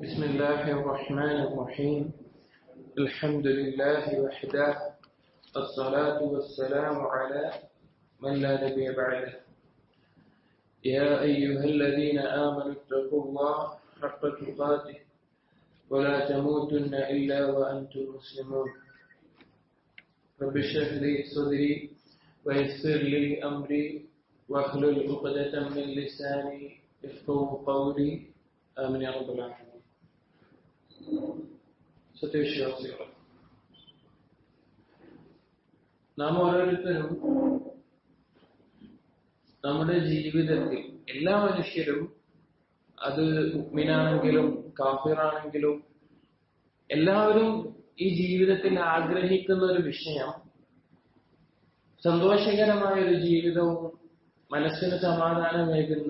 بسم الله الرحمن الرحيم الحمد لله وحده الصلاة والسلام على من لا نبي بعده يا أيها الذين آمنوا اتقوا الله حق تقاته ولا تموتن إلا وأنتم مسلمون رب اشرح لي صدري ويسر لي أمري واحلل عقدة من لساني يفقهوا قولي آمين يا رب العالمين സത്യവിശ്വാസികൾ നാം ഓരോരുത്തരും നമ്മുടെ ജീവിതത്തിൽ എല്ലാ മനുഷ്യരും അത് മുഗ്മിനാണെങ്കിലും കാഫിറാണെങ്കിലും എല്ലാവരും ഈ ജീവിതത്തിൽ ആഗ്രഹിക്കുന്ന ഒരു വിഷയം സന്തോഷകരമായ ഒരു ജീവിതവും മനസ്സിന് സമാധാനമേകുന്ന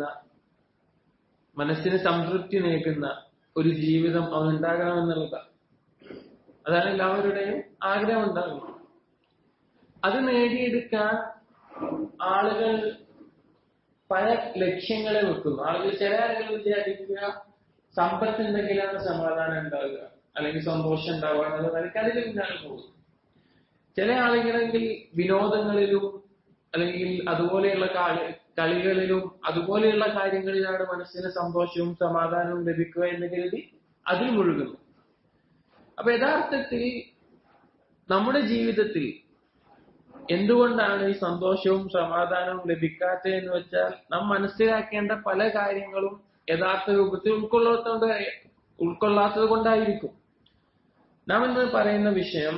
മനസ്സിന് സംതൃപ്തി നേകുന്ന ഒരു ജീവിതം അവനുണ്ടാകണമെന്നുള്ളതാണ് അതാണ് എല്ലാവരുടെയും ആഗ്രഹം ഉണ്ടാകുന്നത് അത് നേടിയെടുക്കാൻ ആളുകൾ പല ലക്ഷ്യങ്ങളെ വെക്കുന്നു ആളുകൾ ചില ആളുകൾ വിചാരിക്കുക സമ്പത്ത് ഉണ്ടെങ്കിലാണ് സമാധാനം ഉണ്ടാവുക അല്ലെങ്കിൽ സന്തോഷം ഉണ്ടാവുക എന്നുള്ള നിലയ്ക്ക് അതിൽ പിന്നാലെ പോകുന്നു ചില ആളുകളെങ്കിൽ വിനോദങ്ങളിലും അല്ലെങ്കിൽ അതുപോലെയുള്ള കളികളിലും അതുപോലെയുള്ള കാര്യങ്ങളിലാണ് മനസ്സിന് സന്തോഷവും സമാധാനവും ലഭിക്കുക എന്ന് കരുതി അതിൽ മുഴുകുന്നു അപ്പൊ യഥാർത്ഥത്തിൽ നമ്മുടെ ജീവിതത്തിൽ എന്തുകൊണ്ടാണ് ഈ സന്തോഷവും സമാധാനവും ലഭിക്കാത്തതെന്ന് വെച്ചാൽ നാം മനസ്സിലാക്കേണ്ട പല കാര്യങ്ങളും യഥാർത്ഥ രൂപത്തിൽ ഉൾക്കൊള്ളാത്തത് ഉൾക്കൊള്ളാത്തത് കൊണ്ടായിരിക്കും നാം ഇന്ന് പറയുന്ന വിഷയം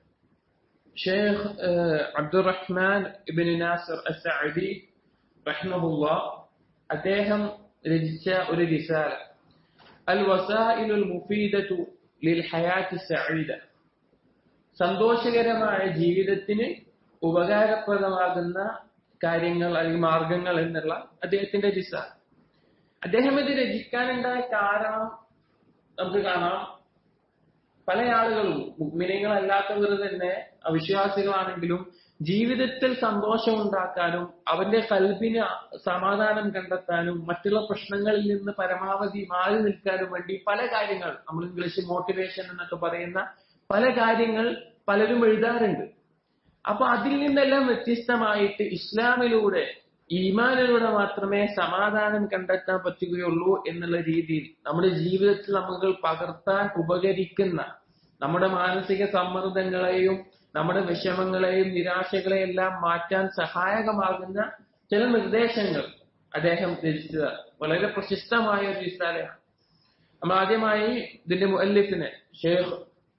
ഷെയ്ഖ് അബ്ദുറഹ്മാൻ ഇബിൻ നാസർ അസഅദി റഹ്മഹുല്ല അദ്ദേഹം രചിച്ച ഒരു റിസാല അൽ വസായിലുൽ മുഫീദത്തു ലിൽ ഹയാത്തി സഈദ സന്തോഷകരമായ ജീവിതത്തിന് ഉപകാരപ്രദമാകുന്ന കാര്യങ്ങൾ അല്ലെങ്കിൽ മാർഗങ്ങൾ എന്നുള്ള അദ്ദേഹത്തിന്റെ റിസാല അദ്ദേഹം ഇത് രചിക്കാനുണ്ടായ കാരണം നമുക്ക് കാണാം പല ആളുകളും മുഗ്മിനങ്ങളല്ലാത്തവർ തന്നെ അവിശ്വാസികളാണെങ്കിലും ജീവിതത്തിൽ സന്തോഷം ഉണ്ടാക്കാനും അവന്റെ കൽബിന് സമാധാനം കണ്ടെത്താനും മറ്റുള്ള പ്രശ്നങ്ങളിൽ നിന്ന് പരമാവധി മാറി നിൽക്കാനും വേണ്ടി പല കാര്യങ്ങൾ നമ്മൾ ഇംഗ്ലീഷ് മോട്ടിവേഷൻ എന്നൊക്കെ പറയുന്ന പല കാര്യങ്ങൾ പലരും എഴുതാറുണ്ട് അപ്പൊ അതിൽ നിന്നെല്ലാം വ്യത്യസ്തമായിട്ട് ഇസ്ലാമിലൂടെ ഈമാനിലൂടെ മാത്രമേ സമാധാനം കണ്ടെത്താൻ പറ്റുകയുള്ളൂ എന്നുള്ള രീതിയിൽ നമ്മുടെ ജീവിതത്തിൽ നമുക്ക് പകർത്താൻ ഉപകരിക്കുന്ന നമ്മുടെ മാനസിക സമ്മർദ്ദങ്ങളെയും നമ്മുടെ വിഷമങ്ങളെയും നിരാശകളെയും എല്ലാം മാറ്റാൻ സഹായകമാകുന്ന ചില നിർദ്ദേശങ്ങൾ അദ്ദേഹം രചിച്ചത് വളരെ പ്രശസ്തമായ ഒരു റിസാലയാണ് നമ്മൾ ആദ്യമായി ഇതിന്റെ മുഅല്ലിഫിനെ Sheikh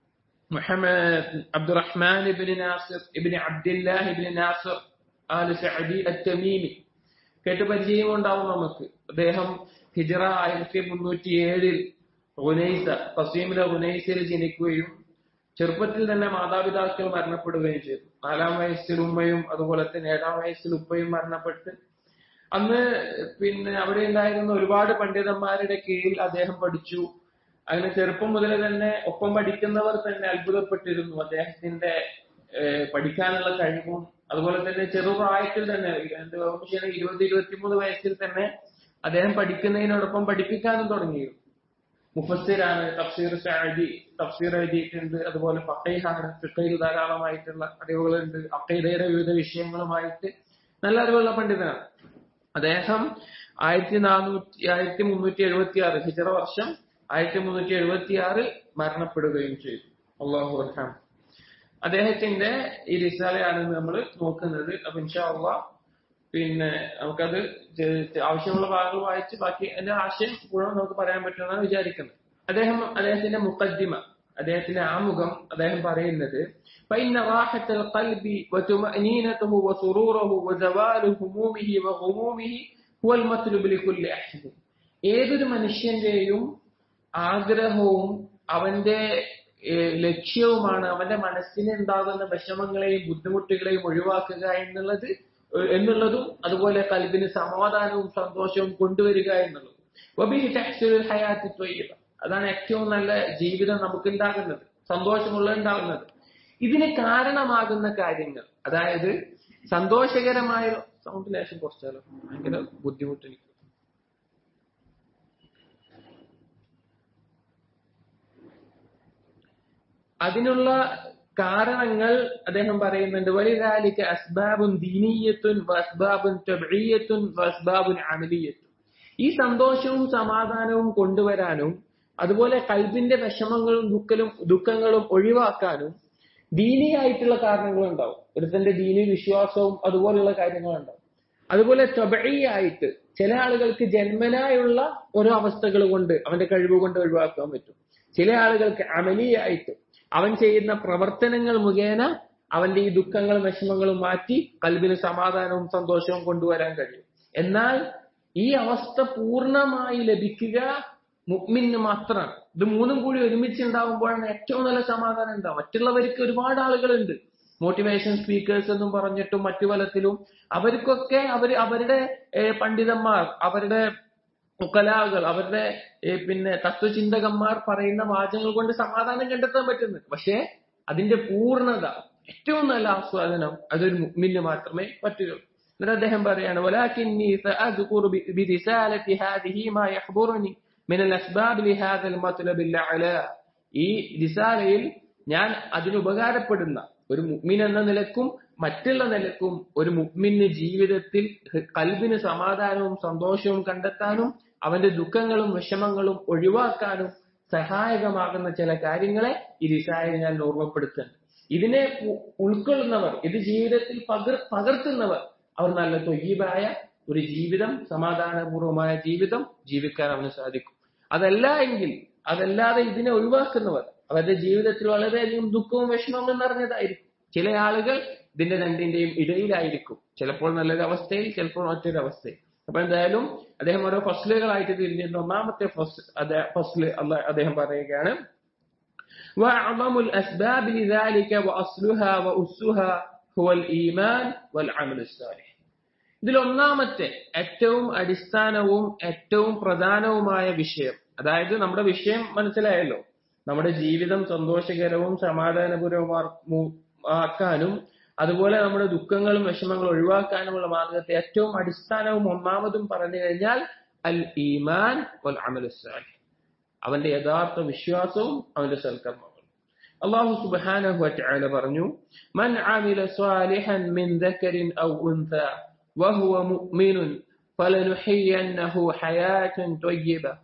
Muhammad Abdurrahman ibn Nasir ibn Abdullah ibn Nasir al Saadi Attamimi കേട്ട് പരിചയമുണ്ടാവും നമുക്ക് അദ്ദേഹം ഹിജറ ആയിരത്തി മുന്നൂറ്റി ഏഴിൽ ഹുനൈസ കസീമിലെ ഹുനൈസയിൽ ജനിക്കുകയും ചെറുപ്പത്തിൽ തന്നെ മാതാപിതാക്കൾ മരണപ്പെടുകയും ചെയ്തു നാലാം വയസ്സിൽ ഉമ്മയും അതുപോലെ തന്നെ ഏഴാം വയസ്സിൽ ഉപ്പയും മരണപ്പെട്ട് അന്ന് പിന്നെ അവിടെ ഉണ്ടായിരുന്ന ഒരുപാട് പണ്ഡിതന്മാരുടെ കീഴിൽ അദ്ദേഹം പഠിച്ചു അങ്ങനെ ചെറുപ്പം മുതൽ തന്നെ ഒപ്പം പഠിക്കുന്നവർ തന്നെ അത്ഭുതപ്പെട്ടിരുന്നു അദ്ദേഹത്തിന്റെ പഠിക്കാനുള്ള കഴിവും അതുപോലെ തന്നെ ചെറുപ്രായത്തിൽ തന്നെ ഇരുപത് ഇരുപത്തിമൂന്ന് വയസ്സിൽ തന്നെ അദ്ദേഹം പഠിക്കുന്നതിനോടൊപ്പം പഠിപ്പിക്കാനും തുടങ്ങിയിരുന്നു മുഫസ്സിറാണ് തഫ്സീർ ഷാജി തഫ്സീർ എഴുതിയിട്ടുണ്ട് അതുപോലെ ഫക്കൈഹാണ് ഫിക്കയിൽ ധാരാളമായിട്ടുള്ള അറിവുകളുണ്ട് അക്കൈദയുടെ വിവിധ വിഷയങ്ങളുമായിട്ട് നല്ല അറിവുള്ള പണ്ഡിതനാണ് അദ്ദേഹം ആയിരത്തി നാനൂറ്റി ആയിരത്തി മുന്നൂറ്റി എഴുപത്തി ആറ് ഹിജറ വർഷം ആയിരത്തി മുന്നൂറ്റി എഴുപത്തി ആറിൽ മരണപ്പെടുകയും ചെയ്തു അള്ളാഹു അൽഹാം അദ്ദേഹത്തിന്റെ ഈ റിസാലയാണ് നമ്മൾ നോക്കുന്നത് അപ്പൊ ഇൻഷാ അള്ളാഹ് പിന്നെ നമുക്കത് ആവശ്യമുള്ള ഭാഗങ്ങൾ വായിച്ച് ബാക്കി അതിന്റെ ആശയം മുഴുവൻ നമുക്ക് പറയാൻ പറ്റുമെന്നാണ് വിചാരിക്കുന്നത് അദ്ദേഹം അദ്ദേഹത്തിന്റെ മുഖദ്ദിമ അദ്ദേഹത്തിന്റെ ആമുഖം അദ്ദേഹം പറയുന്നത് فإن راحة القلب وطمأنينته وسروره وزوال همومه وغمومه هو المطلوب لكل أحد ഏതൊരു മനുഷ്യന്റെയും ആഗ്രഹവും അവന്റെ ലക്ഷ്യവുമാണ് അവന്റെ മനസ്സിന് ഉണ്ടാകുന്ന വിഷമങ്ങളെയും ബുദ്ധിമുട്ടുകളെയും ഒഴിവാക്കുക എന്നുള്ളത് എന്നുള്ളതും അതുപോലെ കൽബിന് സമാധാനവും സന്തോഷവും കൊണ്ടുവരിക എന്നുള്ളതും ഹയാത്തി ത്വയ്യബ അതാണ് ഏറ്റവും നല്ല ജീവിതം നമുക്ക് ഉണ്ടാകുന്നത് സന്തോഷമുള്ള ഉണ്ടാകുന്നത് ഇതിന് കാരണമാകുന്ന കാര്യങ്ങൾ അതായത് സന്തോഷകരമായ സൗണ്ട് ലേശം കുറച്ചാലോ ഭയങ്കര ബുദ്ധിമുട്ട് എനിക്ക് അതിനുള്ള കാരണങ്ങൾ അദ്ദേഹം പറയുന്നുണ്ട് വലിതാലിക്ക അസ്ബാബുൻ ദീനീയത്തുൻ വസ്ബാബുൻ തബീയത്തുൻ വസ്ബാബുൻ അമലിയത്തുൻ ഈ സന്തോഷവും സമാധാനവും കൊണ്ടുവരാനും അതുപോലെ കൽബിന്റെ വിഷമങ്ങളും ദുഃഖലും ദുഃഖങ്ങളും ഒഴിവാക്കാനും ദീനിയായിട്ടുള്ള കാരണങ്ങളുണ്ടാവും ഒരുത്തന്റെ ദീനി വിശ്വാസവും അതുപോലുള്ള കാര്യങ്ങളുണ്ടാവും അതുപോലെ തൊബഴിയായിട്ട് ചില ആളുകൾക്ക് ജന്മനായുള്ള ഓരോ അവസ്ഥകൾ കൊണ്ട് അവന്റെ കഴിവ് കൊണ്ട് ഒഴിവാക്കാൻ പറ്റും ചില ആളുകൾക്ക് അമലിയായിട്ട് അവൻ ചെയ്യുന്ന പ്രവർത്തനങ്ങൾ മുഖേന അവന്റെ ഈ ദുഃഖങ്ങളും വിഷമങ്ങളും മാറ്റി കൽബിന് സമാധാനവും സന്തോഷവും കൊണ്ടുവരാൻ കഴിയും എന്നാൽ ഈ അവസ്ഥ പൂർണ്ണമായി ലഭിക്കുക മുഗ്മിന് മാത്രമാണ് ഇത് മൂന്നും കൂടി ഒരുമിച്ച് ഉണ്ടാകുമ്പോഴാണ് ഏറ്റവും നല്ല സമാധാനം ഉണ്ടാവും മറ്റുള്ളവർക്ക് ഒരുപാട് ആളുകളുണ്ട് മോട്ടിവേഷൻ സ്പീക്കേഴ്സ് എന്നും പറഞ്ഞിട്ടും മറ്റു പലത്തിലും അവർക്കൊക്കെ അവർ അവരുടെ പണ്ഡിതന്മാർ അവരുടെ കലാകൾ അവരുടെ പിന്നെ തത്വചിന്തകന്മാർ പറയുന്ന വാചകങ്ങൾ കൊണ്ട് സമാധാനം കണ്ടെത്താൻ പറ്റുന്നുണ്ട് പക്ഷേ അതിന്റെ പൂർണ്ണത ഏറ്റവും നല്ല ആസ്വാദനം അതൊരു മുഗ്മിന് മാത്രമേ പറ്റുകയുള്ളൂ എന്നിട്ട് അദ്ദേഹം പറയാണ് ولكني سأذكر برسالة هذه ما يخبرني من الأسباب لهذا المطلب الأعلى ഈ റിസാലയിൽ ഞാൻ അതിന് ഉപകാരപ്പെടുന്ന ഒരു മുഗ്മിൻ എന്ന നിലക്കും മറ്റുള്ള നിലക്കും ഒരു മുഗ്മിന് ജീവിതത്തിൽ കൽബിന് സമാധാനവും സന്തോഷവും കണ്ടെത്താനും അവന്റെ ദുഃഖങ്ങളും വിഷമങ്ങളും ഒഴിവാക്കാനും സഹായകമാകുന്ന ചില കാര്യങ്ങളെ ഈ റിസാലയിൽ ഞാൻ ഓർമ്മപ്പെടുത്തുന്നുണ്ട് ഇതിനെ ഉൾക്കൊള്ളുന്നവർ ഇത് ജീവിതത്തിൽ പകർ പകർത്തുന്നവർ അവർ നല്ല തൊയ്യീബായ ഒരു ജീവിതം സമാധാനപൂർവമായ ജീവിതം ജീവിക്കാൻ അവന് സാധിക്കും അതല്ല എങ്കിൽ അതല്ലാതെ ഇതിനെ ഒഴിവാക്കുന്നവർ അവരുടെ ജീവിതത്തിൽ വളരെയധികം ദുഃഖവും വിഷമവും നിറഞ്ഞതായിരിക്കും ചില ആളുകൾ ഇതിന്റെ രണ്ടിന്റെയും ഇടയിലായിരിക്കും ചിലപ്പോൾ നല്ലൊരു അവസ്ഥയിൽ ചിലപ്പോൾ മറ്റൊരു അവസ്ഥയിൽ അപ്പൊ എന്തായാലും അദ്ദേഹം ഓരോ ഫസ്ലുകളായിട്ട് തിരിഞ്ഞിരുന്ന ഒന്നാമത്തെ ഫസ്ല് അദ്ദേഹം പറയുകയാണ് وأعظم الأسباب لذلك وأصلها وأسها هو الإيمان والعمل الصالح ഇതിൽ ഒന്നാമത്തെ ഏറ്റവും അടിസ്ഥാനവും ഏറ്റവും പ്രധാനവുമായ വിഷയം അതായത് നമ്മുടെ വിഷയം മനസ്സിലായല്ലോ നമ്മുടെ ജീവിതം സന്തോഷകരവും സമാധാനപൂർവമാക്കാനും അതുപോലെ നമ്മുടെ ദുഃഖങ്ങളും വിഷമങ്ങളും ഒഴിവാക്കാനുമുള്ള മാർഗത്തെ ഏറ്റവും അടിസ്ഥാനവും ഒന്നാമതും പറഞ്ഞു കഴിഞ്ഞാൽ അൽ ഈമാൻ വൽ അമൽ അവന്റെ യഥാർത്ഥ വിശ്വാസവും അവന്റെ സൽക്കർമ്മങ്ങളും അള്ളാഹു സുബ്ഹാനഹു വതആല പറഞ്ഞു മൻ അമില സ്വാലിഹൻ മിൻ ദക്കറിൻ ഔ ഉൻത വഹുവ മുഅ്മിനുൻ فلنحيينه حياة طيبة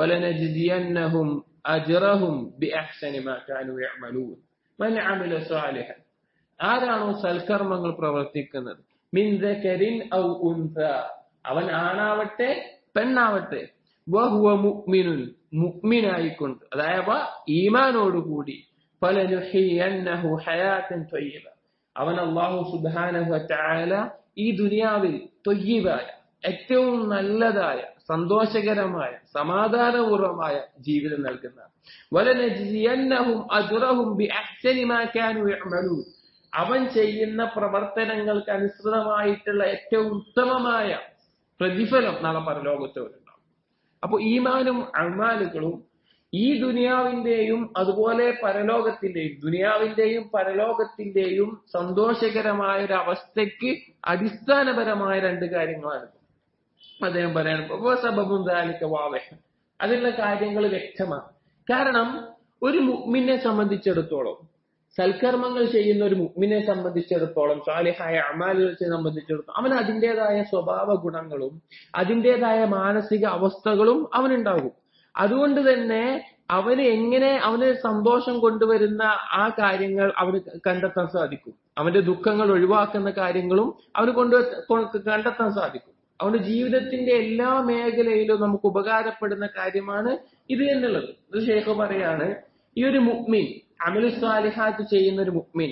ولنجزينهم أجرهم بأحسن ما كانوا يعملون من عمل صالحا ആരാണോ സൽക്കർമ്മങ്ങൾ പ്രവർത്തിക്കുന്നത് മിൻദകരിൻ ഔ ഉൻത അവൻ ആണാവട്ടെ പെണ്ണാവട്ടെ വഹുവ മുഅ്മിനുൻ മുഅ്മിനായിക്കൊണ്ട് അതായത് ഈമാനോടുകൂടി ഫലനുഹിയന്നഹു ഹയാത്തൻ ത്വയ്യിബ അവൻ അല്ലാഹു സുബ്ഹാനഹു വതആല ഈ ദുനിയാവിൽ ത്വയ്യിബായ ഏറ്റവും നല്ലതായ സന്തോഷകരമായ സമാധാനപൂർവമായ ജീവിതം നൽകുന്ന വലനജിയന്നഹും അജ്റഹും ബിഅഹ്സനി മാ കാനൂ യഅമലൂൻ അവൻ ചെയ്യുന്ന പ്രവർത്തനങ്ങൾക്ക് അനുസൃതമായിട്ടുള്ള ഏറ്റവും ഉത്തമമായ പ്രതിഫലം നാളെ പരലോകത്ത് വരുന്നുണ്ടാവും അപ്പൊ ഈമാനും അമാലുകളും ഈ ദുനിയാവിന്റെയും അതുപോലെ പരലോകത്തിന്റെയും ദുനിയാവിന്റെയും പരലോകത്തിന്റെയും സന്തോഷകരമായ ഒരു അവസ്ഥയ്ക്ക് അടിസ്ഥാനപരമായ രണ്ട് കാര്യങ്ങളാണ് അദ്ദേഹം പറയാണ് സബബും വാവഹം അതിലുള്ള കാര്യങ്ങൾ വ്യക്തമാണ് കാരണം ഒരു മുഗ്മിനെ സംബന്ധിച്ചിടത്തോളം സൽക്കർമ്മങ്ങൾ ചെയ്യുന്ന ഒരു മുഗ്മിനെ സംബന്ധിച്ചിടത്തോളം സാലിഹായ അമാലുകളെ സംബന്ധിച്ചിടത്തോളം അവന് അതിൻ്റെതായ സ്വഭാവ ഗുണങ്ങളും അതിൻ്റെതായ മാനസിക അവസ്ഥകളും അവനുണ്ടാകും അതുകൊണ്ട് തന്നെ അവന് എങ്ങനെ അവന് സന്തോഷം കൊണ്ടുവരുന്ന ആ കാര്യങ്ങൾ അവന് കണ്ടെത്താൻ സാധിക്കും അവന്റെ ദുഃഖങ്ങൾ ഒഴിവാക്കുന്ന കാര്യങ്ങളും അവന് കൊണ്ട് കണ്ടെത്താൻ സാധിക്കും അവന്റെ ജീവിതത്തിന്റെ എല്ലാ മേഖലയിലും നമുക്ക് ഉപകാരപ്പെടുന്ന കാര്യമാണ് ഇത് എന്നുള്ളത് ഇത് ഷേഖ് പറയാണ് ഈ ഒരു മുക്മിൻ അമലു സാലിഹാത്ത് ചെയ്യുന്ന ഒരു മുക്മിൻ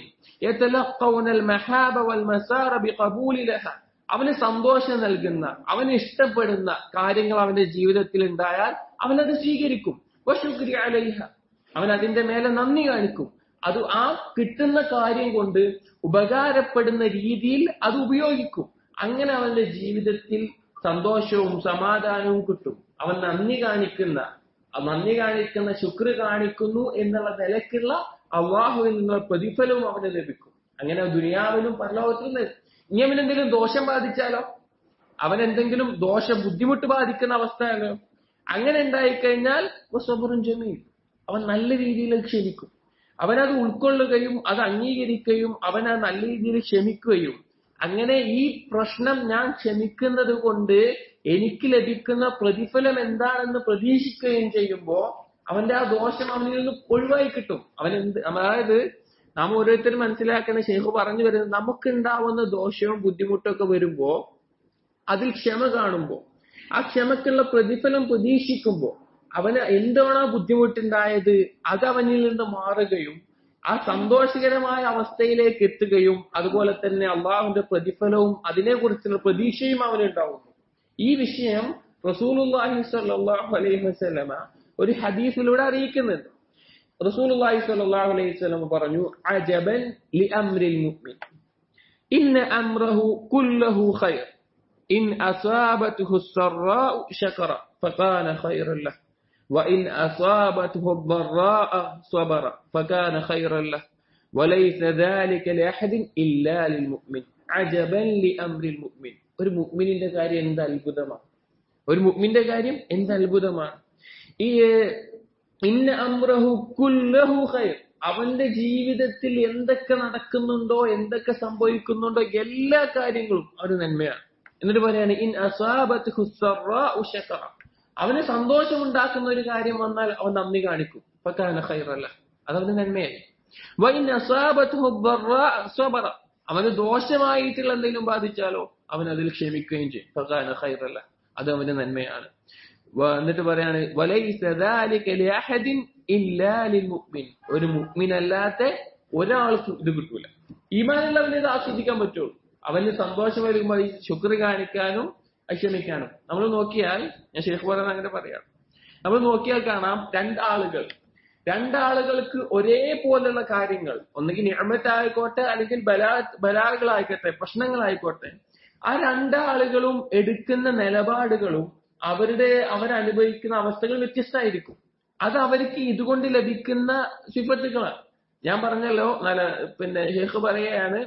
അവന് സന്തോഷം നൽകുന്ന അവന് ഇഷ്ടപ്പെടുന്ന കാര്യങ്ങൾ അവന്റെ ജീവിതത്തിൽ ഉണ്ടായാൽ അവനത് സ്വീകരിക്കും അലൈഹ അവൻ അതിന്റെ മേലെ നന്ദി കാണിക്കും അത് ആ കിട്ടുന്ന കാര്യം കൊണ്ട് ഉപകാരപ്പെടുന്ന രീതിയിൽ അത് ഉപയോഗിക്കും അങ്ങനെ അവന്റെ ജീവിതത്തിൽ സന്തോഷവും സമാധാനവും കിട്ടും അവൻ നന്ദി കാണിക്കുന്ന നന്ദി കാണിക്കുന്ന ശുക്ർ കാണിക്കുന്നു എന്നുള്ള നിലയ്ക്കുള്ള അള്ളാഹുവിൽ നിന്നുള്ള പ്രതിഫലവും അവന് ലഭിക്കും അങ്ങനെ ദുനിയാവിലും പരലോകത്തിലും ഇനി അവൻ എന്തെങ്കിലും ദോഷം ബാധിച്ചാലോ അവൻ എന്തെങ്കിലും ദോഷ ബുദ്ധിമുട്ട് ബാധിക്കുന്ന അവസ്ഥയാലോ അങ്ങനെ ഉണ്ടായിക്കഴിഞ്ഞാൽ സ്വബറും ജമീൽ അവൻ നല്ല രീതിയിൽ ക്ഷമിക്കും അവനത് ഉൾക്കൊള്ളുകയും അത് അംഗീകരിക്കുകയും അവൻ അത് നല്ല രീതിയിൽ ക്ഷമിക്കുകയും അങ്ങനെ ഈ പ്രശ്നം ഞാൻ ക്ഷമിക്കുന്നത് കൊണ്ട് എനിക്ക് ലഭിക്കുന്ന പ്രതിഫലം എന്താണെന്ന് പ്രതീക്ഷിക്കുകയും ചെയ്യുമ്പോ അവന്റെ ആ ദോഷം അവനിൽ നിന്ന് ഒഴിവായി കിട്ടും അവൻ എന്ത് അതായത് നാം ഓരോരുത്തരും മനസ്സിലാക്കുന്ന ഷെയ്ഖ് പറഞ്ഞു വരുന്നത് നമുക്കുണ്ടാവുന്ന ദോഷവും ബുദ്ധിമുട്ടും ഒക്കെ വരുമ്പോ അതിൽ ക്ഷമ കാണുമ്പോ ആ ക്ഷമക്കുള്ള പ്രതിഫലം പ്രതീക്ഷിക്കുമ്പോ അവന് എന്താണോ ബുദ്ധിമുട്ടുണ്ടായത് അത് അവനിൽ നിന്ന് മാറുകയും ആ സന്തോഷകരമായ അവസ്ഥയിലേക്ക് എത്തുകയും അതുപോലെ തന്നെ അള്ളാഹുവിന്റെ പ്രതിഫലവും അതിനെക്കുറിച്ചുള്ള പ്രതീക്ഷയും അവനുണ്ടാവുന്നു ഈ വിഷയം റസൂലുള്ളാഹി സ്വല്ലല്ലാഹു അലൈഹി വസല്ലമ ഒരു ഹദീസിലൂടെ അറിയിക്കുന്നുണ്ട് റസൂലുള്ളാഹി സ്വല്ലല്ലാഹു അലൈഹി വസല്ലമ പറഞ്ഞു അജബൻ ലി അംരിൽ മുഅ്മിൻ ഇന്ന അംറഹു കുല്ലഹു ഖൈർ ഇൻ അസാബത്തുഹു السراء شكر فكان خيرا له وإن أصابته الضراء صبر فكان خيرا له وليس ذلك لأحد إلا للمؤمن عجبا لأمر المؤمن ഒരു മുഅ്മിനിന്റെ കാര്യം എന്ത് അത്ഭുതമാണ് ഒരു മുഅ്മിന്റെ കാര്യം എന്ത് അത്ഭുതമാണ് ഈ ഇന്ന അംറഹു കുല്ലഹു ഖൈർ അവന്റെ ജീവിതത്തിൽ എന്തൊക്കെ നടക്കുന്നുണ്ടോ എന്തൊക്കെ സംഭവിക്കുന്നുണ്ടോ എല്ലാ കാര്യങ്ങളും ഒരു നന്മയാണ് എന്നിട്ട് പറയാണ് ഇൻ അസാബത്ത് ശക്കറ അവന് സന്തോഷം ഉണ്ടാക്കുന്ന ഒരു കാര്യം വന്നാൽ അവൻ നന്ദി കാണിക്കും ഫക്കാന ഖൈറല്ല അതവന് നന്മയായി വൈൻ അസാബത്ത് സ്വബറ അവന് ദോഷമായിട്ടുള്ള എന്തെങ്കിലും ബാധിച്ചാലോ അവൻ അതിൽ ക്ഷമിക്കുകയും ചെയ്യും ഫക്കാന ഖൈറല്ല അത് അവന് നന്മയാണ് എന്നിട്ട് പറയാണ് മുഅ്മിൻ ഒരു മുഅ്മിൻ അല്ലാത്ത ഒരാൾക്ക് ഇത് കിട്ടൂല ഈമാനുള്ളവന് ഇത് ആസ്വദിക്കാൻ പറ്റുള്ളൂ അവന് സന്തോഷം വരുമ്പോൾ ഈ ശുക്ർ കാണിക്കാനും ക്ഷമിക്കാനും നമ്മൾ നോക്കിയാൽ ഞാൻ ഷെയ്ഖ് പറയാൻ അങ്ങനെ പറയാം നമ്മൾ നോക്കിയാൽ കാണാം രണ്ടാളുകൾ രണ്ടാളുകൾക്ക് ഒരേപോലുള്ള കാര്യങ്ങൾ ഒന്നുകിൽ നിയമത്തായിക്കോട്ടെ അല്ലെങ്കിൽ ബലാ ബലാകളായിക്കോട്ടെ പ്രശ്നങ്ങളായിക്കോട്ടെ ആ രണ്ടാളുകളും എടുക്കുന്ന നിലപാടുകളും അവരുടെ അവരനുഭവിക്കുന്ന അവസ്ഥകൾ വ്യത്യസ്തമായിരിക്കും അത് അവർക്ക് ഇതുകൊണ്ട് ലഭിക്കുന്ന സിഫത്തുകളാണ് ഞാൻ പറഞ്ഞല്ലോ നല്ല പിന്നെ ഷെയ്ഖ് പറയുകയാണ്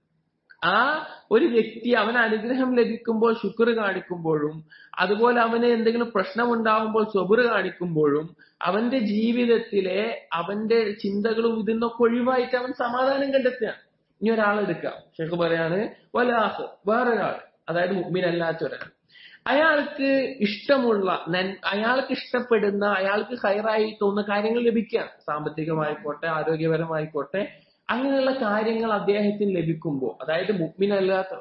ആ ഒരു വ്യക്തി അവന് അനുഗ്രഹം ലഭിക്കുമ്പോൾ ശുക്ർ കാണിക്കുമ്പോഴും അതുപോലെ അവന് എന്തെങ്കിലും പ്രശ്നം ഉണ്ടാവുമ്പോൾ സ്വബുർ കാണിക്കുമ്പോഴും അവന്റെ ജീവിതത്തിലെ അവന്റെ ചിന്തകളും ഇതിന്നൊക്കെ ഒഴിവായിട്ട് അവൻ സമാധാനം കണ്ടെത്തുകയാണ് ഇനി ഒരാളെടുക്കാം ഷെയ്ഖ് പറയാണ് വലാഹ് വേറൊരാൾ അതായത് മുഗ്മിനല്ലാത്ത ഒരാൾ അയാൾക്ക് ഇഷ്ടമുള്ള അയാൾക്ക് ഇഷ്ടപ്പെടുന്ന അയാൾക്ക് ഹൈറായി തോന്നുന്ന കാര്യങ്ങൾ ലഭിക്കുക സാമ്പത്തികമായിക്കോട്ടെ ആരോഗ്യപരമായിക്കോട്ടെ അങ്ങനെയുള്ള കാര്യങ്ങൾ അദ്ദേഹത്തിന് ലഭിക്കുമ്പോൾ അതായത് മുഗ്മിൻ അല്ലാത്ത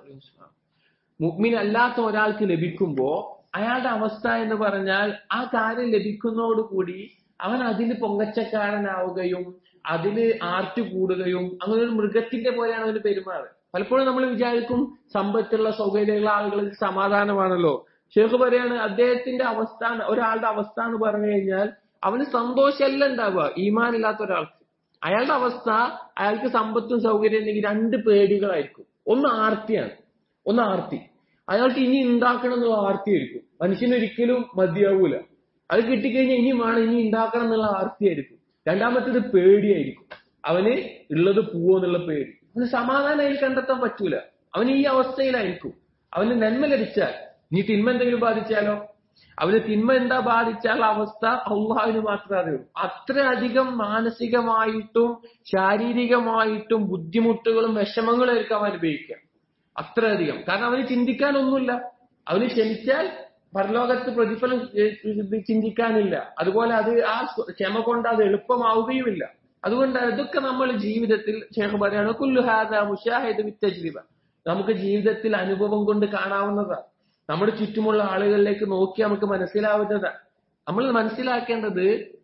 മുഗ്മിൻ അല്ലാത്ത ഒരാൾക്ക് ലഭിക്കുമ്പോൾ അയാളുടെ അവസ്ഥ എന്ന് പറഞ്ഞാൽ ആ കാര്യം ലഭിക്കുന്നതോടുകൂടി അവൻ അതിൽ പൊങ്ങച്ചക്കാരനാവുകയും അതില് ആർട്ട് കൂടുകയും അങ്ങനെ ഒരു മൃഗത്തിന്റെ പോലെയാണ് അവന് പെരുമാറുക പലപ്പോഴും നമ്മൾ വിചാരിക്കും സമ്പത്തുള്ള സൗകര്യമുള്ള ആളുകൾക്ക് സമാധാനമാണല്ലോ ഷേഖ് പറയാണ് അദ്ദേഹത്തിന്റെ അവസ്ഥ ഒരാളുടെ അവസ്ഥ എന്ന് പറഞ്ഞു കഴിഞ്ഞാൽ അവന് സന്തോഷമല്ല ഉണ്ടാവുക ഈമാൻ ഇല്ലാത്ത ഒരാൾക്ക് അയാളുടെ അവസ്ഥ അയാൾക്ക് സമ്പത്തും സൗകര്യം ഉണ്ടെങ്കിൽ രണ്ട് പേടികളായിരിക്കും ഒന്ന് ആർത്തിയാണ് ഒന്ന് ആർത്തി അയാൾക്ക് ഇനി ഉണ്ടാക്കണം എന്നുള്ള ആർത്തിയായിരിക്കും മനുഷ്യനൊരിക്കലും മതിയാവൂല അത് കിട്ടിക്കഴിഞ്ഞാൽ ഇനി വേണം ഇനി ഉണ്ടാക്കണം എന്നുള്ള ആർത്തിയായിരിക്കും രണ്ടാമത്തേത് പേടിയായിരിക്കും അവന് ഉള്ളത് പോവോ എന്നുള്ള പേടി അവന് സമാധാനം അതിൽ കണ്ടെത്താൻ പറ്റൂല അവൻ ഈ അവസ്ഥയിലായിരിക്കും അവന് നന്മ ലഭിച്ചാൽ നീ തിന്മ എന്തെങ്കിലും ബാധിച്ചാലോ അവന് തിന്മ എന്താ ബാധിച്ചാൽ അവസ്ഥ അള്ളാഹുവിന് മാത്രമേ അറിയൂ അത്രയധികം മാനസികമായിട്ടും ശാരീരികമായിട്ടും ബുദ്ധിമുട്ടുകളും വിഷമങ്ങളും ആയിരിക്കും അവൻ അനുഭവിക്കുക അത്രയധികം കാരണം അവന് ചിന്തിക്കാനൊന്നുമില്ല അവന് ക്ഷമിച്ചാൽ പരലോകത്ത് പ്രതിഫലം ചിന്തിക്കാനില്ല അതുപോലെ അത് ആ ക്ഷമ കൊണ്ട് അത് എളുപ്പമാവുകയുമില്ല അതുകൊണ്ട് ഇതൊക്കെ നമ്മൾ ജീവിതത്തിൽ ഷേഖ് പറയാണ് കുല്ലുഹാദ മുഷാഹിദ് വിത്തജ്രിബ നമുക്ക് ജീവിതത്തിൽ അനുഭവം കൊണ്ട് കാണാവുന്നതാണ് നമ്മുടെ ചുറ്റുമുള്ള ആളുകളിലേക്ക് നോക്കി നമുക്ക് മനസ്സിലാവുന്നതാണ് നമ്മൾ മനസ്സിലാക്കേണ്ടത്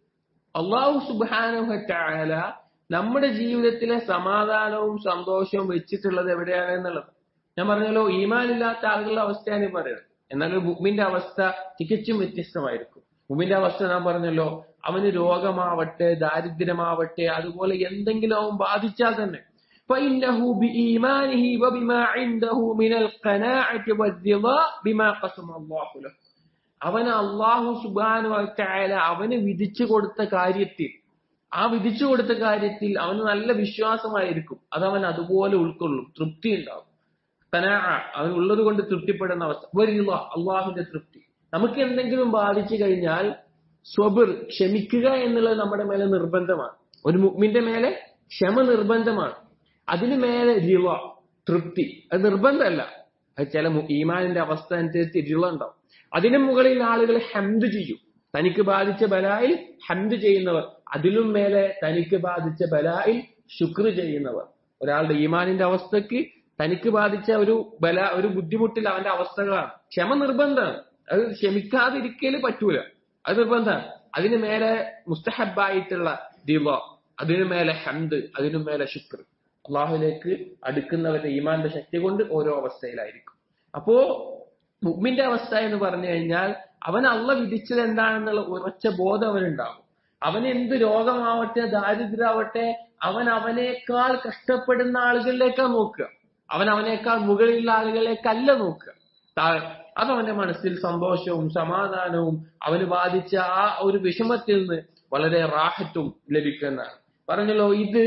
അള്ളാഹു സുബാനുഹറ്റായാല നമ്മുടെ ജീവിതത്തിലെ സമാധാനവും സന്തോഷവും വെച്ചിട്ടുള്ളത് എവിടെയാണ് എന്നുള്ളത് ഞാൻ പറഞ്ഞല്ലോ ഈമാനില്ലാത്ത ആളുകളുടെ അവസ്ഥയാണ് പറയുന്നത് എന്നാൽ ഒരു മുമ്മിന്റെ അവസ്ഥ തികച്ചും വ്യത്യസ്തമായിരിക്കും മുമ്മിന്റെ അവസ്ഥ ഞാൻ പറഞ്ഞല്ലോ അവന് രോഗമാവട്ടെ ദാരിദ്ര്യമാവട്ടെ അതുപോലെ എന്തെങ്കിലും അവൻ ബാധിച്ചാൽ തന്നെ فإنه بإيمانه وبما عنده من القناعة والرضا بما قسم الله له അവന് അള്ളാഹു സുബാനു വറ്റായാല അവന് വിധിച്ചു കൊടുത്ത കാര്യത്തിൽ ആ വിധിച്ചു കൊടുത്ത കാര്യത്തിൽ അവന് നല്ല വിശ്വാസമായിരിക്കും അത് അവൻ അതുപോലെ ഉൾക്കൊള്ളും തൃപ്തി ഉണ്ടാവും കനാ അവൻ ഉള്ളത് കൊണ്ട് തൃപ്തിപ്പെടുന്ന അവസ്ഥ വരിക അള്ളാഹുവിന്റെ തൃപ്തി നമുക്ക് എന്തെങ്കിലും ബാധിച്ചു കഴിഞ്ഞാൽ സ്വബിർ ക്ഷമിക്കുക എന്നുള്ളത് നമ്മുടെ മേലെ നിർബന്ധമാണ് ഒരു മുഗ്മിന്റെ മേലെ ക്ഷമ നിർബന്ധമാണ് അതിന് മേലെ റിവ തൃപ്തി അത് നിർബന്ധമല്ല അത് ചില മു- ഈമാനിന്റെ അവസ്ഥ അനുസരിച്ച് റിവ ഉണ്ടാവും അതിനു മുകളിൽ ആളുകൾ ഹംദ് ചെയ്യും തനിക്ക് ബാധിച്ച ബലായിൽ ഹംദ് ചെയ്യുന്നവർ അതിലും മേലെ തനിക്ക് ബാധിച്ച ബലായിൽ ശുക്ർ ചെയ്യുന്നവർ ഒരാളുടെ ഈമാനിന്റെ അവസ്ഥക്ക് തനിക്ക് ബാധിച്ച ഒരു ബല ഒരു ബുദ്ധിമുട്ടിൽ അവന്റെ അവസ്ഥകളാണ് ക്ഷമ നിർബന്ധമാണ് അത് ക്ഷമിക്കാതിരിക്കല് പറ്റൂല അത് നിർബന്ധമാണ് അതിന് മേലെ മുസ്തഹബായിട്ടുള്ള ദിവ അതിനു മേലെ ഹംദ് അതിനു മേലെ ശുക്ർ അള്ളാഹുലേക്ക് അടുക്കുന്നവരുടെ ഈമാന്റെ ശക്തി കൊണ്ട് ഓരോ അവസ്ഥയിലായിരിക്കും അപ്പോ മുഗ്മിന്റെ അവസ്ഥ എന്ന് പറഞ്ഞു കഴിഞ്ഞാൽ അവൻ അള്ള വിധിച്ചത് എന്താണെന്നുള്ള ഉറച്ച ബോധം അവനുണ്ടാവും അവന് എന്ത് രോഗമാവട്ടെ ദാരിദ്ര്യമാവട്ടെ അവൻ അവനേക്കാൾ കഷ്ടപ്പെടുന്ന ആളുകളിലേക്കാ നോക്കുക അവൻ അവനേക്കാൾ മുകളിലുള്ള ആളുകളിലേക്കല്ല നോക്കുക താ- അത് അവന്റെ മനസ്സിൽ സന്തോഷവും സമാധാനവും അവന് ബാധിച്ച ആ ഒരു വിഷമത്തിൽ നിന്ന് വളരെ റാഹത്തും ലഭിക്കുന്നതാണ് പറഞ്ഞല്ലോ ഇത്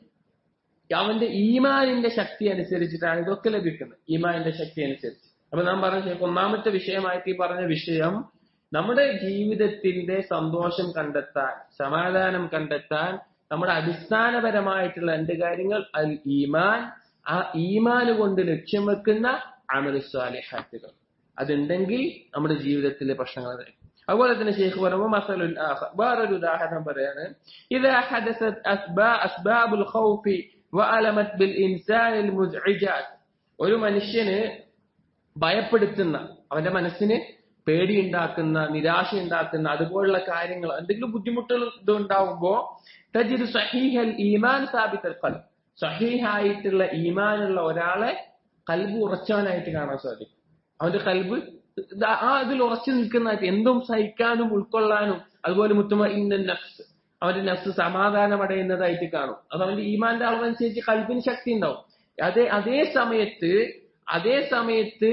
അവന്റെ ഈമാനിന്റെ ശക്തി അനുസരിച്ചിട്ടാണ് ഇതൊക്കെ ലഭിക്കുന്നത് ഈമാനിന്റെ ശക്തി അനുസരിച്ച് അപ്പൊ നാം പറഞ്ഞ ശേഷം ഒന്നാമത്തെ വിഷയമായിട്ട് ഈ പറഞ്ഞ വിഷയം നമ്മുടെ ജീവിതത്തിന്റെ സന്തോഷം കണ്ടെത്താൻ സമാധാനം കണ്ടെത്താൻ നമ്മുടെ അടിസ്ഥാനപരമായിട്ടുള്ള രണ്ട് കാര്യങ്ങൾ അൽ ഈമാൻ ആ ഈമാന് കൊണ്ട് ലക്ഷ്യം വെക്കുന്ന അമലുസ്വാലിഹാറ്റുകൾ അതുണ്ടെങ്കിൽ നമ്മുടെ ജീവിതത്തിലെ പ്രശ്നങ്ങൾ വരും അതുപോലെ തന്നെ ഷെയ്ഖ് പറയുമ്പോൾ മസലുൽ ആഖർ വേറൊരു ഉദാഹരണം പറയാണ് ഇതാ ഹദസത് അസ്ബാ അസ്ബാബുൽ ഖൗഫി വഅലമത് ബിൽ ഇൻസാനിൽ മുസ്ഇജാത്ത് ഒരു മനുഷ്യന് ഭയപ്പെടുത്തുന്ന അവന്റെ മനസ്സിന് പേടിയുണ്ടാക്കുന്ന നിരാശയുണ്ടാക്കുന്ന അതുപോലുള്ള കാര്യങ്ങൾ എന്തെങ്കിലും ബുദ്ധിമുട്ടുകൾ ഇത് ഉണ്ടാവുമ്പോ തജിദ് സഹീഹൽ ഈമാൻ സാബിത്തൽ കൽബ് സഹീഹായിട്ടുള്ള ഈമാനുള്ള ഒരാളെ കൽബ് ഉറച്ചവനായിട്ട് കാണാൻ സാധിക്കും അവന്റെ കൽബ് ഇത് ആ അതിൽ ഉറച്ചു നിൽക്കുന്നതായിട്ട് എന്തും സഹിക്കാനും ഉൾക്കൊള്ളാനും അതുപോലെ മുത്തുമ ഇന്ന നഫ്സ് അവന്റെ നഫ്സ് സമാധാനമടയുന്നതായിട്ട് കാണും അത് അവന്റെ ഈമാന്റെ അളവനുസരിച്ച് കൽബിന് ശക്തി ഉണ്ടാവും അതേ അതേ സമയത്ത് അതേ സമയത്ത്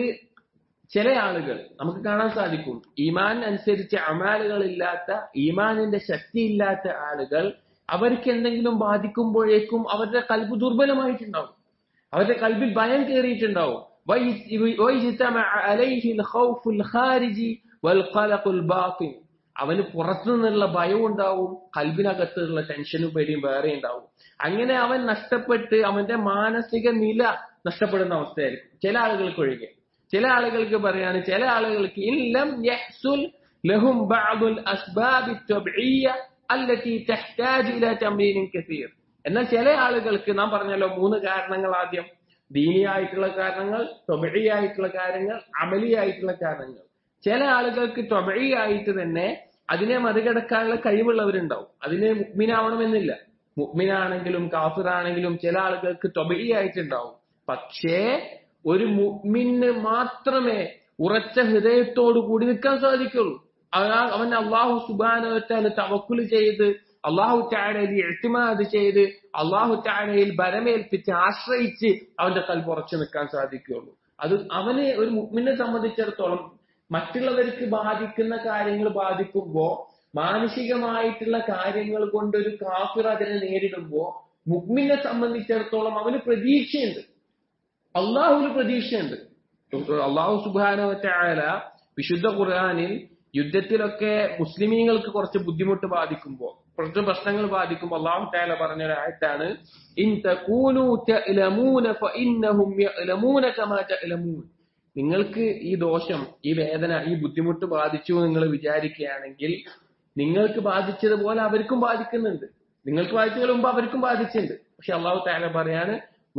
ചില ആളുകൾ നമുക്ക് കാണാൻ സാധിക്കും ഈമാൻ അനുസരിച്ച് അമാലുകളില്ലാത്ത ഈമാനിന്റെ ശക്തി ഇല്ലാത്ത ആളുകൾ അവർക്ക് എന്തെങ്കിലും ബാധിക്കുമ്പോഴേക്കും അവരുടെ കൽബ് ദുർബലമായിട്ടുണ്ടാവും അവരുടെ കൽബിൽ ഭയം കയറിയിട്ടുണ്ടാവും ويجتمع- ويجتمع عليه الخوف الخارجي والقلق الباطن അവന് പുറത്തു നിന്നുള്ള ഭയവും ഉണ്ടാവും കൽബിനകത്തുള്ള ടെൻഷനും പേടിയും വേറെ ഉണ്ടാവും അങ്ങനെ അവൻ നഷ്ടപ്പെട്ട് അവന്റെ മാനസിക നില നഷ്ടപ്പെടുന്ന അവസ്ഥയായിരിക്കും ചില ആളുകൾക്ക് ഒഴികെ ചില ആളുകൾക്ക് പറയാണ് ചില ആളുകൾക്ക് ഇല്ലം യഹ്സുൽ ലഹും ബഅദുൽ അസ്ബാബി തബ്ഈയ അല്ലതി തഹ്താജ് ഇലാ തംറീനിൻ കസീർ എന്നാൽ ചില ആളുകൾക്ക് നാം പറഞ്ഞല്ലോ മൂന്ന് കാരണങ്ങൾ ആദ്യം ദീനിയായിട്ടുള്ള കാരണങ്ങൾ തൊബിയായിട്ടുള്ള കാര്യങ്ങൾ അമലിയായിട്ടുള്ള കാരണങ്ങൾ ചില ആളുകൾക്ക് തൊബിയായിട്ട് തന്നെ അതിനെ മറികടക്കാനുള്ള കഴിവുള്ളവരുണ്ടാവും അതിന് മുഗ്മിനാവണമെന്നില്ല മുഗ്മിനാണെങ്കിലും കാഫിറാണെങ്കിലും ചില ആളുകൾക്ക് തൊബിയായിട്ടുണ്ടാവും പക്ഷേ ഒരു മുഗ്മിന് മാത്രമേ ഉറച്ച ഹൃദയത്തോടു കൂടി നിൽക്കാൻ സാധിക്കുള്ളൂ അവൻ അവൻ അള്ളാഹു സുബാനവറ്റാല് തവക്കുല് ചെയ്ത് അള്ളാഹു ചാടയിൽ എഴുത്തിമാത് ചെയ്ത് അള്ളാഹു ചാടയിൽ ബലമേൽപ്പിച്ച് ആശ്രയിച്ച് അവന്റെ കൽപ്പ് ഉറച്ചു നിൽക്കാൻ സാധിക്കുകയുള്ളൂ അത് അവന് ഒരു മുഗ്മിനെ സംബന്ധിച്ചിടത്തോളം മറ്റുള്ളവർക്ക് ബാധിക്കുന്ന കാര്യങ്ങൾ ബാധിക്കുമ്പോ മാനസികമായിട്ടുള്ള കാര്യങ്ങൾ കൊണ്ട് ഒരു കാഫിർ അതിനെ നേരിടുമ്പോ മുഗ്മിനെ സംബന്ധിച്ചിടത്തോളം അവന് പ്രതീക്ഷയുണ്ട് അള്ളാഹുവിന് പ്രതീക്ഷയുണ്ട് അള്ളാഹു സുബാന വിശുദ്ധ ഖുർആാനിൽ യുദ്ധത്തിലൊക്കെ മുസ്ലിമീങ്ങൾക്ക് കുറച്ച് ബുദ്ധിമുട്ട് ബാധിക്കുമ്പോ കുറച്ച് പ്രശ്നങ്ങൾ ബാധിക്കുമ്പോൾ അള്ളാഹു താല പറഞ്ഞ ഒരായത്താണ് ഇൻ തകൂനു തഅലമൂന ഫഇന്നഹും യഅലമൂന കമാ തഅലമൂൻ നിങ്ങൾക്ക് ഈ ദോഷം ഈ വേദന ഈ ബുദ്ധിമുട്ട് ബാധിച്ചു എന്ന് നിങ്ങൾ വിചാരിക്കുകയാണെങ്കിൽ നിങ്ങൾക്ക് ബാധിച്ചതുപോലെ അവർക്കും ബാധിക്കുന്നുണ്ട് നിങ്ങൾക്ക് ബാധിച്ചതിന് മുമ്പ് അവർക്കും ബാധിച്ചിട്ടുണ്ട് പക്ഷെ അള്ളാഹു താല പറയാണ്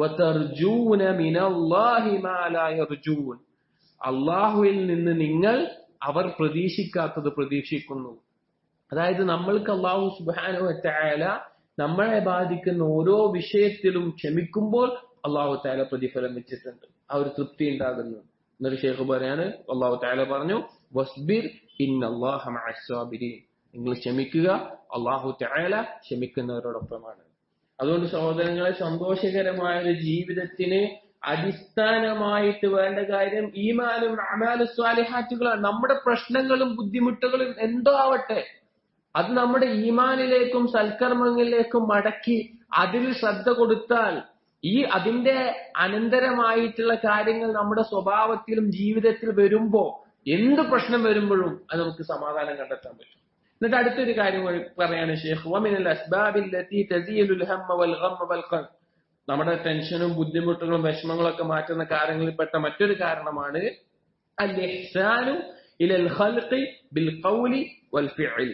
വതർജൂന മിനല്ലാഹി മാ ലാ യർജൂൻ അള്ളാഹുവിൽ നിന്ന് നിങ്ങൾ അവർ പ്രതീക്ഷിക്കാത്തത് പ്രതീക്ഷിക്കുന്നു അതായത് നമ്മൾക്ക് അള്ളാഹു സുബാനു വറ്റായാല നമ്മളെ ബാധിക്കുന്ന ഓരോ വിഷയത്തിലും ക്ഷമിക്കുമ്പോൾ അള്ളാഹു താല പ്രതിഫലം വെച്ചിട്ടുണ്ട് ആ ഒരു തൃപ്തി ഉണ്ടാകുന്നു എന്നൊരു ഷേഖ് പറയാണ് അള്ളാഹു താല പറഞ്ഞു വസ്ബിർ ഇൻ അള്ളാഹ നിങ്ങൾ ക്ഷമിക്കുക അള്ളാഹു താല ക്ഷമിക്കുന്നവരോടൊപ്പമാണ് അതുകൊണ്ട് സഹോദരങ്ങളെ സന്തോഷകരമായ ഒരു ജീവിതത്തിന് അടിസ്ഥാനമായിട്ട് വേണ്ട കാര്യം ഈമാനും അമാലും സ്വാലിഹാറ്റുകളാണ് നമ്മുടെ പ്രശ്നങ്ങളും ബുദ്ധിമുട്ടുകളും എന്തോ ആവട്ടെ അത് നമ്മുടെ ഈമാനിലേക്കും സൽക്കർമ്മങ്ങളിലേക്കും മടക്കി അതിൽ ശ്രദ്ധ കൊടുത്താൽ ഈ അതിന്റെ അനന്തരമായിട്ടുള്ള കാര്യങ്ങൾ നമ്മുടെ സ്വഭാവത്തിലും ജീവിതത്തിൽ വരുമ്പോ എന്ത് പ്രശ്നം വരുമ്പോഴും അത് നമുക്ക് സമാധാനം കണ്ടെത്താൻ പറ്റും എന്നിട്ട് അടുത്തൊരു കാര്യം കൂടി പറയാണ് ഷെയ്ഖ് വമിനൽ അസ്ബാബില്ലത്തി തസീലുൽ ഹമ്മ വൽ ഗമ്മ വൽ ഖൽബ് നമ്മുടെ ടെൻഷനും ബുദ്ധിമുട്ടുകളും വിഷമങ്ങളും ഒക്കെ മാറ്റുന്ന കാര്യങ്ങളിൽപ്പെട്ട മറ്റൊരു കാരണമാണ് അൽ ഇഹ്സാനു ഇലൽ ഖൽഖി ബിൽ ഖൗലി വൽ ഫിഅലി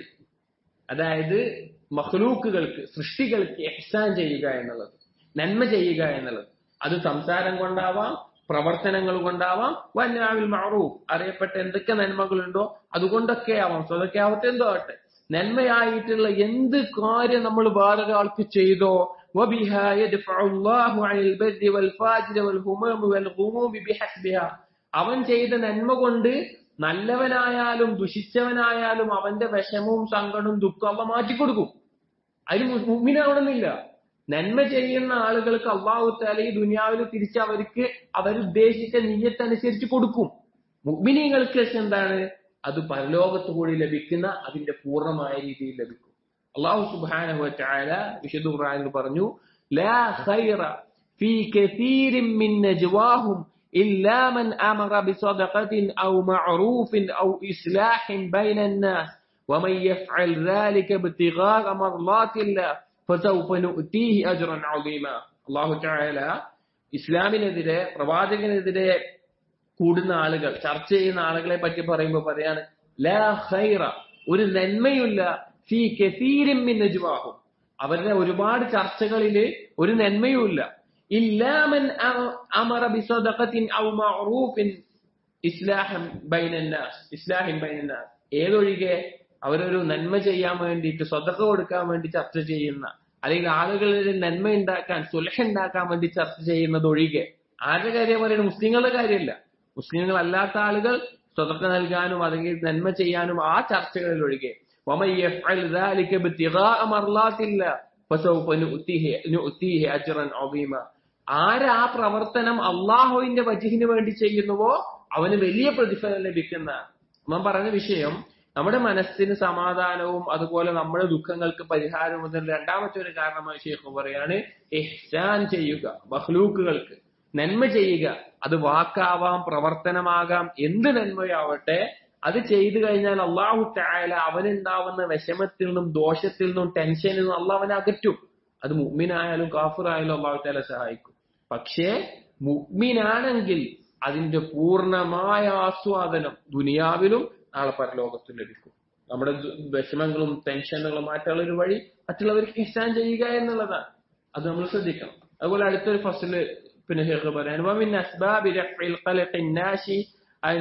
അതായത് മഖ്ലൂക്കുകൾക്ക് സൃഷ്ടികൾക്ക് എഹ്സാൻ ചെയ്യുക എന്നുള്ളത് നന്മ ചെയ്യുക എന്നുള്ളത് അത് സംസാരം കൊണ്ടാവാം പ്രവർത്തനങ്ങൾ കൊണ്ടാവാം വന്നാവിൽ മാറൂഫ് അറിയപ്പെട്ട എന്തൊക്കെ നന്മകളുണ്ടോ അതുകൊണ്ടൊക്കെ ആവാം സ്വതൊക്കെ ആവട്ടെ എന്തോ ആവട്ടെ നന്മയായിട്ടുള്ള എന്ത് കാര്യം നമ്മൾ വേറൊരാൾക്ക് ചെയ്തോ وبها يدفع الله عن البر والفاجر والهموم والغموم بحسبها അവൻ ചെയ്ത നന്മ കൊണ്ട് നല്ലവനായാലും ദുഷിച്ചവനായാലും അവന്റെ വിഷമവും സങ്കടവും ദുഃഖവും അവ മാറ്റിക്കൊടുക്കും അതിന് മുമ്പിനാവണമെന്നില്ല നന്മ ചെയ്യുന്ന ആളുകൾക്ക് അള്ളാഹു താല ഈ ദുനിയാവിൽ തിരിച്ച് അവർക്ക് അവരുദ്ദേശിച്ച നീയത്തനുസരിച്ച് കൊടുക്കും മുഗ്മിനികൾക്ക് എന്താണ് അത് പരലോകത്ത് കൂടി ലഭിക്കുന്ന അതിന്റെ പൂർണ്ണമായ രീതിയിൽ ലഭിക്കും അള്ളാഹു സുബ്ഹാനഹു വതആല വിശുദ്ധ ഖുർആനിൽ പറഞ്ഞു ലാ ഖൈറ ഫീ കസീരിൻ മിൻ നജ്വാഹും إلا من أمر بصدقة أو معروف أو إصلاح بين الناس ومن يفعل ذلك ابتغاء مرضات الله فسوف نؤتيه أجرا عظيما الله تعالى ഇസ്ലാമിനെതിരെ പ്രവാചകനെതിരെ കൂടുന്ന ആളുകൾ ചർച്ച ചെയ്യുന്ന ആളുകളെ പറ്റി പറയുമ്പോൾ പറയാണ് ലാ ഖൈറ ഒരു നന്മയില്ല ഫീ കസീരിൻ മിൻ നജ്വാഹും അവരുടെ ഒരുപാട് ചർച്ചകളിൽ ഒരു നന്മയുമില്ല ഇല്ലാമൻ അമറ ബിസദഖത്തിൻ ഔ മഅറൂഫിൻ ഇസ്ലാഹം ബൈനന്നാസ് ഇസ്ലാഹിൻ ബൈനന്നാസ് ഏതൊഴികെ അവരൊരു നന്മ ചെയ്യാൻ വേണ്ടിയിട്ട് സ്വതക്ക കൊടുക്കാൻ വേണ്ടി ചർച്ച ചെയ്യുന്ന അല്ലെങ്കിൽ ആളുകളിൽ നന്മ ഉണ്ടാക്കാൻ സുലഹ ഉണ്ടാക്കാൻ വേണ്ടി ചർച്ച ചെയ്യുന്നത് ഒഴികെ ആരുടെ കാര്യം പറയുന്നത് മുസ്ലിങ്ങളുടെ കാര്യമല്ല മുസ്ലിങ്ങൾ അല്ലാത്ത ആളുകൾ സ്വതക്ക നൽകാനും അല്ലെങ്കിൽ നന്മ ചെയ്യാനും ആ ചർച്ചകളിൽ ഒഴികെ ومن يفعل ذلك ابتغاء مرضات الله فسوف نؤتيه نؤتيه اجرا عظيما ആര് ആ പ്രവർത്തനം അള്ളാഹുവിന്റെ വജഹിന് വേണ്ടി ചെയ്യുന്നുവോ അവന് വലിയ പ്രതിഫലം ലഭിക്കുന്ന നമ്മൾ പറഞ്ഞ വിഷയം നമ്മുടെ മനസ്സിന് സമാധാനവും അതുപോലെ നമ്മുടെ ദുഃഖങ്ങൾക്ക് പരിഹാരവും എന്നതിന് രണ്ടാമത്തെ ഒരു കാരണമായി ഷെയ്ഖ് പറയാണ് എഹ്സാൻ ചെയ്യുക മഹ്ലൂക്കുകൾക്ക് നന്മ ചെയ്യുക അത് വാക്കാവാം പ്രവർത്തനമാകാം എന്ത് നന്മയാവട്ടെ അത് ചെയ്തു കഴിഞ്ഞാൽ അള്ളാഹു തായാല അവനുണ്ടാവുന്ന വിഷമത്തിൽ നിന്നും ദോഷത്തിൽ നിന്നും ടെൻഷനിൽ നിന്നും അള്ളാഹ് അവനെ അകറ്റും അത് മുഗ്മിനായാലും കാഫിറായാലും അള്ളാഹു താല സഹായിക്കും പക്ഷേ മുഗ്മിനാണെങ്കിൽ അതിന്റെ പൂർണ്ണമായ ആസ്വാദനം ദുനിയാവിലും നാളെ പരലോകത്തും ലഭിക്കും നമ്മുടെ വിഷമങ്ങളും ടെൻഷനുകളും മാറ്റാനുള്ള ഒരു വഴി മറ്റുള്ളവർക്ക് ഇഷ്ടാൻ ചെയ്യുക എന്നുള്ളതാണ് അത് നമ്മൾ ശ്രദ്ധിക്കണം അതുപോലെ അടുത്തൊരു ഫസ്റ്റില് പിന്നെ ഷേഖ് പറയാൻ ومن أسباب رفع القلق الناشي عن